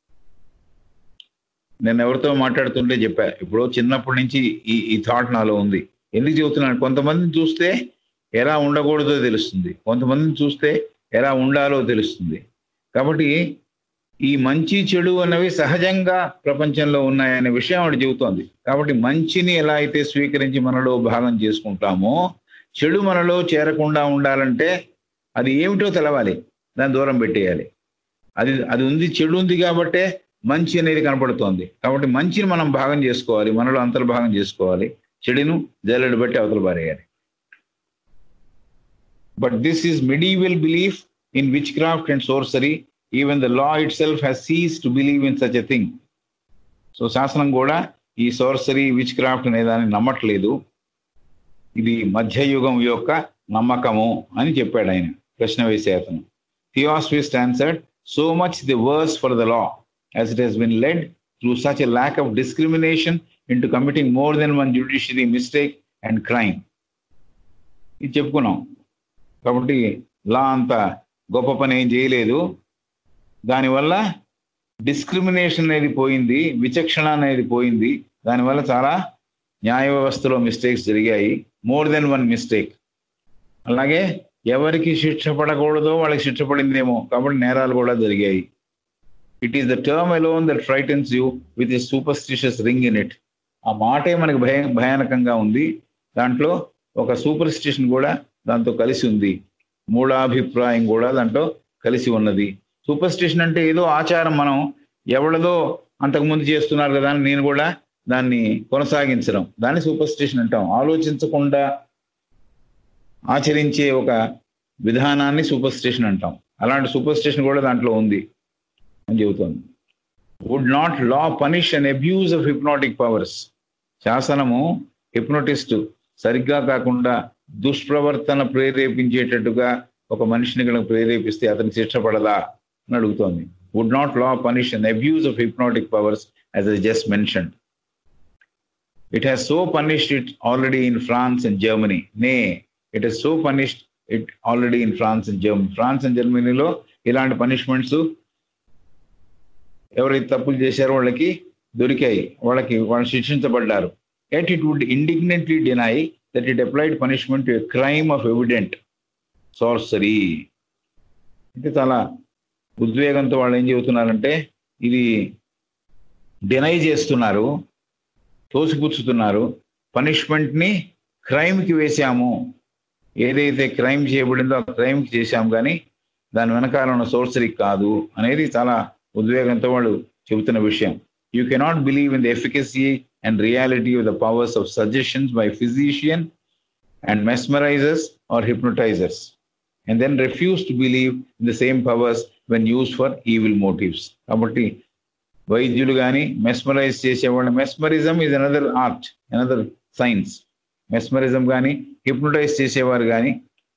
నేను ఎవరితో మాట్లాడుతుంటే చెప్పా ఇప్పుడు చిన్నప్పటి నుంచి ఈ ఈ థాట్ నాలో ఉంది ఎందుకు చెబుతున్నాను కొంతమందిని చూస్తే ఎలా ఉండకూడదో తెలుస్తుంది కొంతమందిని చూస్తే ఎలా ఉండాలో తెలుస్తుంది కాబట్టి ఈ మంచి చెడు అన్నవి సహజంగా ప్రపంచంలో ఉన్నాయనే విషయం ఆవిడ చెబుతోంది కాబట్టి మంచిని ఎలా అయితే స్వీకరించి మనలో భాగం చేసుకుంటామో చెడు మనలో చేరకుండా ఉండాలంటే అది ఏమిటో తెలవాలి దాన్ని దూరం పెట్టేయాలి అది అది ఉంది చెడు ఉంది కాబట్టే మంచి అనేది కనపడుతోంది కాబట్టి మంచిని మనం భాగం చేసుకోవాలి మనలో అంతర్భాగం చేసుకోవాలి చెడును జల్లెడు బట్టి అవతల పారేయాలి but this is medieval belief in witchcraft and sorcery even the law itself has ceased to believe in such a thing so శాసనం కూడా ఈ సోర్సరీ విచ్ క్రాఫ్ట్ అనే దాన్ని నమ్మట్లేదు ఇది మధ్యయుగం యొక్క నమ్మకము అని చెప్పాడు ఆయన ప్రశ్న వేసే అతను theosophist answered so much the worse for the law as it has been led through such a lack of discrimination into committing more than one judiciary mistake and crime. ఇది చెప్పుకున్నాం కాబట్టి లా అంత గొప్ప పని ఏం చేయలేదు దానివల్ల డిస్క్రిమినేషన్ అనేది పోయింది విచక్షణ అనేది పోయింది దానివల్ల చాలా న్యాయ వ్యవస్థలో మిస్టేక్స్ జరిగాయి మోర్ దెన్ వన్ మిస్టేక్ అలాగే ఎవరికి శిక్ష పడకూడదో వాళ్ళకి శిక్ష పడిందేమో కాబట్టి నేరాలు కూడా జరిగాయి it is the term alone that frightens you with a superstitious ring in it ఆ మాటే మనకి భయ భయానకంగా ఉంది దాంట్లో ఒక సూపర్స్టిషన్ కూడా దాంతో కలిసి ఉంది మూఢాభిప్రాయం కూడా దాంట్లో కలిసి ఉన్నది సూపర్స్టిషన్ అంటే ఏదో ఆచారం మనం ఎవరిదో అంతకుముందు చేస్తున్నారు కదా అని నేను కూడా దాన్ని కొనసాగించడం దాన్ని సూపర్స్టిషన్ అంటాం ఆలోచించకుండా ఆచరించే ఒక విధానాన్ని సూపర్స్టిషన్ అంటాం అలాంటి సూపర్స్టిషన్ కూడా దాంట్లో ఉంది అని చెబుతోంది would not law punish and abuse of hypnotic powers శాసనము హిప్నోటిస్ట్ సరిగ్గా కాకుండా దుష్ప్రవర్తన ప్రేరేపించేటట్టుగా ఒక మనిషిని కనుక ప్రేరేపిస్తే అతనికి శిక్ష పడదా అని అడుగుతోంది would not law punish and abuse of hypnotic powers as I just mention it has so punished it already in France and Germany nay it has so punished it already in France and Germany France and జర్మనీలో ఇలాంటి punishments ఎవరైతే తప్పులు చేశారో వాళ్ళకి దొరికాయి వాళ్ళకి వాళ్ళు శిక్షించబడ్డారు at it would indignantly deny that it applied punishment to a crime of evident sorcery అంటే చాలా ఉద్వేగంతో వాళ్ళు ఏం చెబుతున్నారంటే ఇది డినై చేస్తున్నారు తోసిపుచ్చుతున్నారు పనిష్మెంట్ని క్రైమ్కి వేశాము ఏదైతే క్రైమ్ చేయబడిందో ఆ క్రైమ్కి చేశాం కానీ దాని వెనకాల ఉన్న సోర్సరీ కాదు అనేది చాలా ఉద్వేగంతో వాళ్ళు చెబుతున్న విషయం you cannot believe in the efficacy and reality of the powers of suggestions by physician and mesmerizers or hypnotizers and then refuse to believe in the same powers when use for evil motives కాబట్టి వైద్యులు కానీ mesmerize చేసేవాళ్ళు mesmerism is another art another science mesmerism కానీ hypnotize చేసేవారు కానీ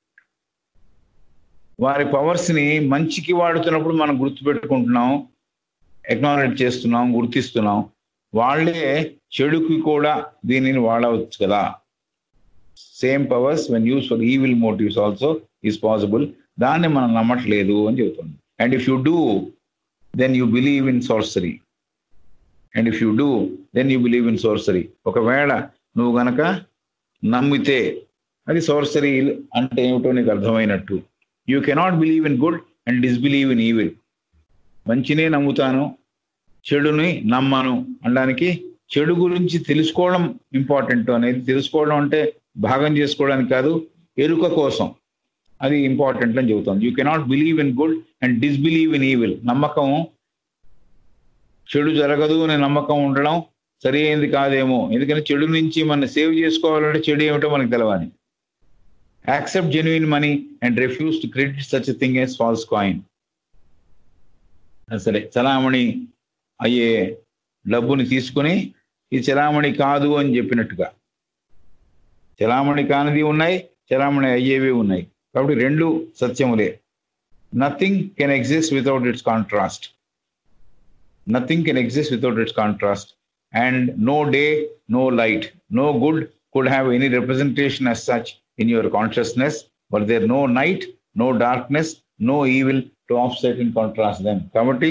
వారి పవర్స్ని మంచికి వాడుతున్నప్పుడు మనం గుర్తుపెట్టుకుంటున్నాం ఎక్నాలెడ్జ్ చేస్తున్నాం గుర్తిస్తున్నాం వాళ్ళే చెడుకి కూడా దీనిని వాడవచ్చు కదా same powers when use for evil motives also is possible దాన్ని మనం నమ్మట్లేదు అని చెబుతుంది and if you do then you believe in sorcery and if you do then you believe in sorcery ఒకవేళ నువ్వు గనక నమ్మితే అది సోర్సరీ అంటే ఏమిటో నీకు అర్థమైనట్టు you cannot believe in good and disbelieve in evil మంచినే నమ్ముతాను చెడుని నమ్మను అనడానికి చెడు గురించి తెలుసుకోవడం ఇంపార్టెంట్ అనేది తెలుసుకోవడం అంటే భాగం చేసుకోవడానికి కాదు ఎరుక కోసం అది ఇంపార్టెంట్ అని చెబుతుంది you cannot believe in good and disbelieve in evil నమ్మకం చెడు జరగదు అనే నమ్మకం ఉండడం సరి అయింది కాదేమో ఎందుకంటే చెడు నుంచి మనం సేవ్ చేసుకోవాలంటే చెడు ఏమిటో మనకు తెలవాలి accept genuine money and refuse to credit such thing as false coin సరే చలామణి అయ్యే డబ్బుని తీసుకుని ఇది చలామణి కాదు అని చెప్పినట్టుగా చలామణి కానిది ఉన్నాయి చలామణి అయ్యేవి ఉన్నాయి కాబట్టి రెండు సత్యములే nothing can exist without its contrast nothing can exist without its contrast and no day no light no good could have any representation as such in your consciousness but there no night no darkness no evil to offset in contrast then కాబట్టి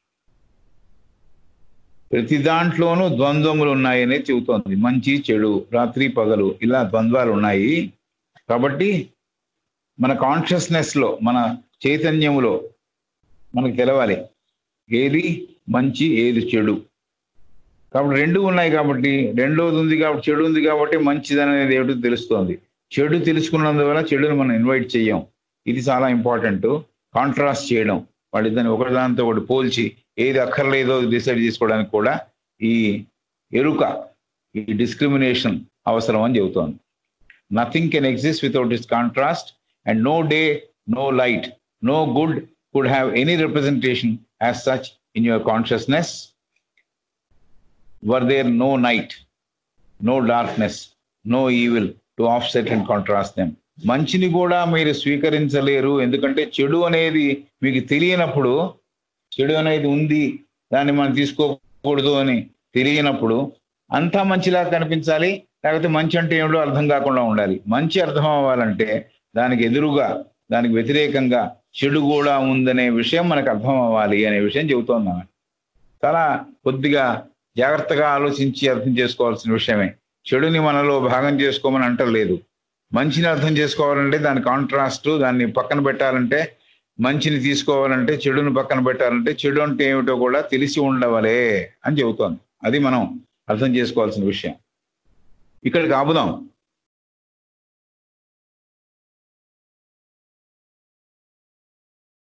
ప్రతి దాంట్లోనూ ద్వంద్వములు ఉన్నాయనే చెబుతోంది మంచి చెడు రాత్రి పగలు ఇలా ద్వంద్వాలు ఉన్నాయి కాబట్టి మన కాన్షియస్నెస్ లో మన చైతన్యములో మనకు తెలవాలి ఏది మంచి ఏది చెడు కాబట్టి రెండు ఉన్నాయి కాబట్టి రెండోది ఉంది కాబట్టి చెడు ఉంది కాబట్టి మంచిది అనేది ఏమిటో తెలుస్తోంది చెడు తెలుసుకున్నందువల్ల చెడుని మనం ఇన్వైట్ చెయ్యం ఇది చాలా ఇంపార్టెంట్ కాంట్రాస్ట్ చేయడం వాళ్ళిద్దరిని ఒకటిదానితో ఒకటి పోల్చి ఏది అక్కర్లేదో డిసైడ్ చేసుకోవడానికి కూడా ఈ ఎరుక ఈ డిస్క్రిమినేషన్ అవసరం అని చెబుతోంది nothing can exist without its contrast and no day no light no good could have any representation as such in your consciousness were there no night no darkness no evil to offset and contrast them మంచిని కూడా మీరు స్వీకరించలేరు ఎందుకంటే చెడు అనేది మీకు తెలియనప్పుడు చెడు అనేది ఉంది దాన్ని మనం తీసుకోకూడదు అని తెలియనప్పుడు అంతా మంచిలా కనిపించాలి లేకపోతే మంచి అంటే ఏమిటో అర్థం కాకుండా ఉండాలి మంచి అర్థం అవ్వాలంటే దానికి ఎదురుగా దానికి వ్యతిరేకంగా చెడు కూడా ఉందనే విషయం మనకు అర్థం అవ్వాలి అనే విషయం చెబుతోంది చాలా కొద్దిగా జాగ్రత్తగా ఆలోచించి అర్థం చేసుకోవాల్సిన విషయమే చెడుని మనలో భాగం చేసుకోమని అంటలేదు మంచిని అర్థం చేసుకోవాలంటే దాని కాంట్రాస్ట్ దాన్ని పక్కన పెట్టాలంటే మంచిని తీసుకోవాలంటే చెడుని పక్కన పెట్టాలంటే చెడు అంటే ఏమిటో కూడా తెలిసి ఉండవలే అని చెబుతోంది అది మనం అర్థం చేసుకోవాల్సిన విషయం ఇక్కడికి ఆపుదాం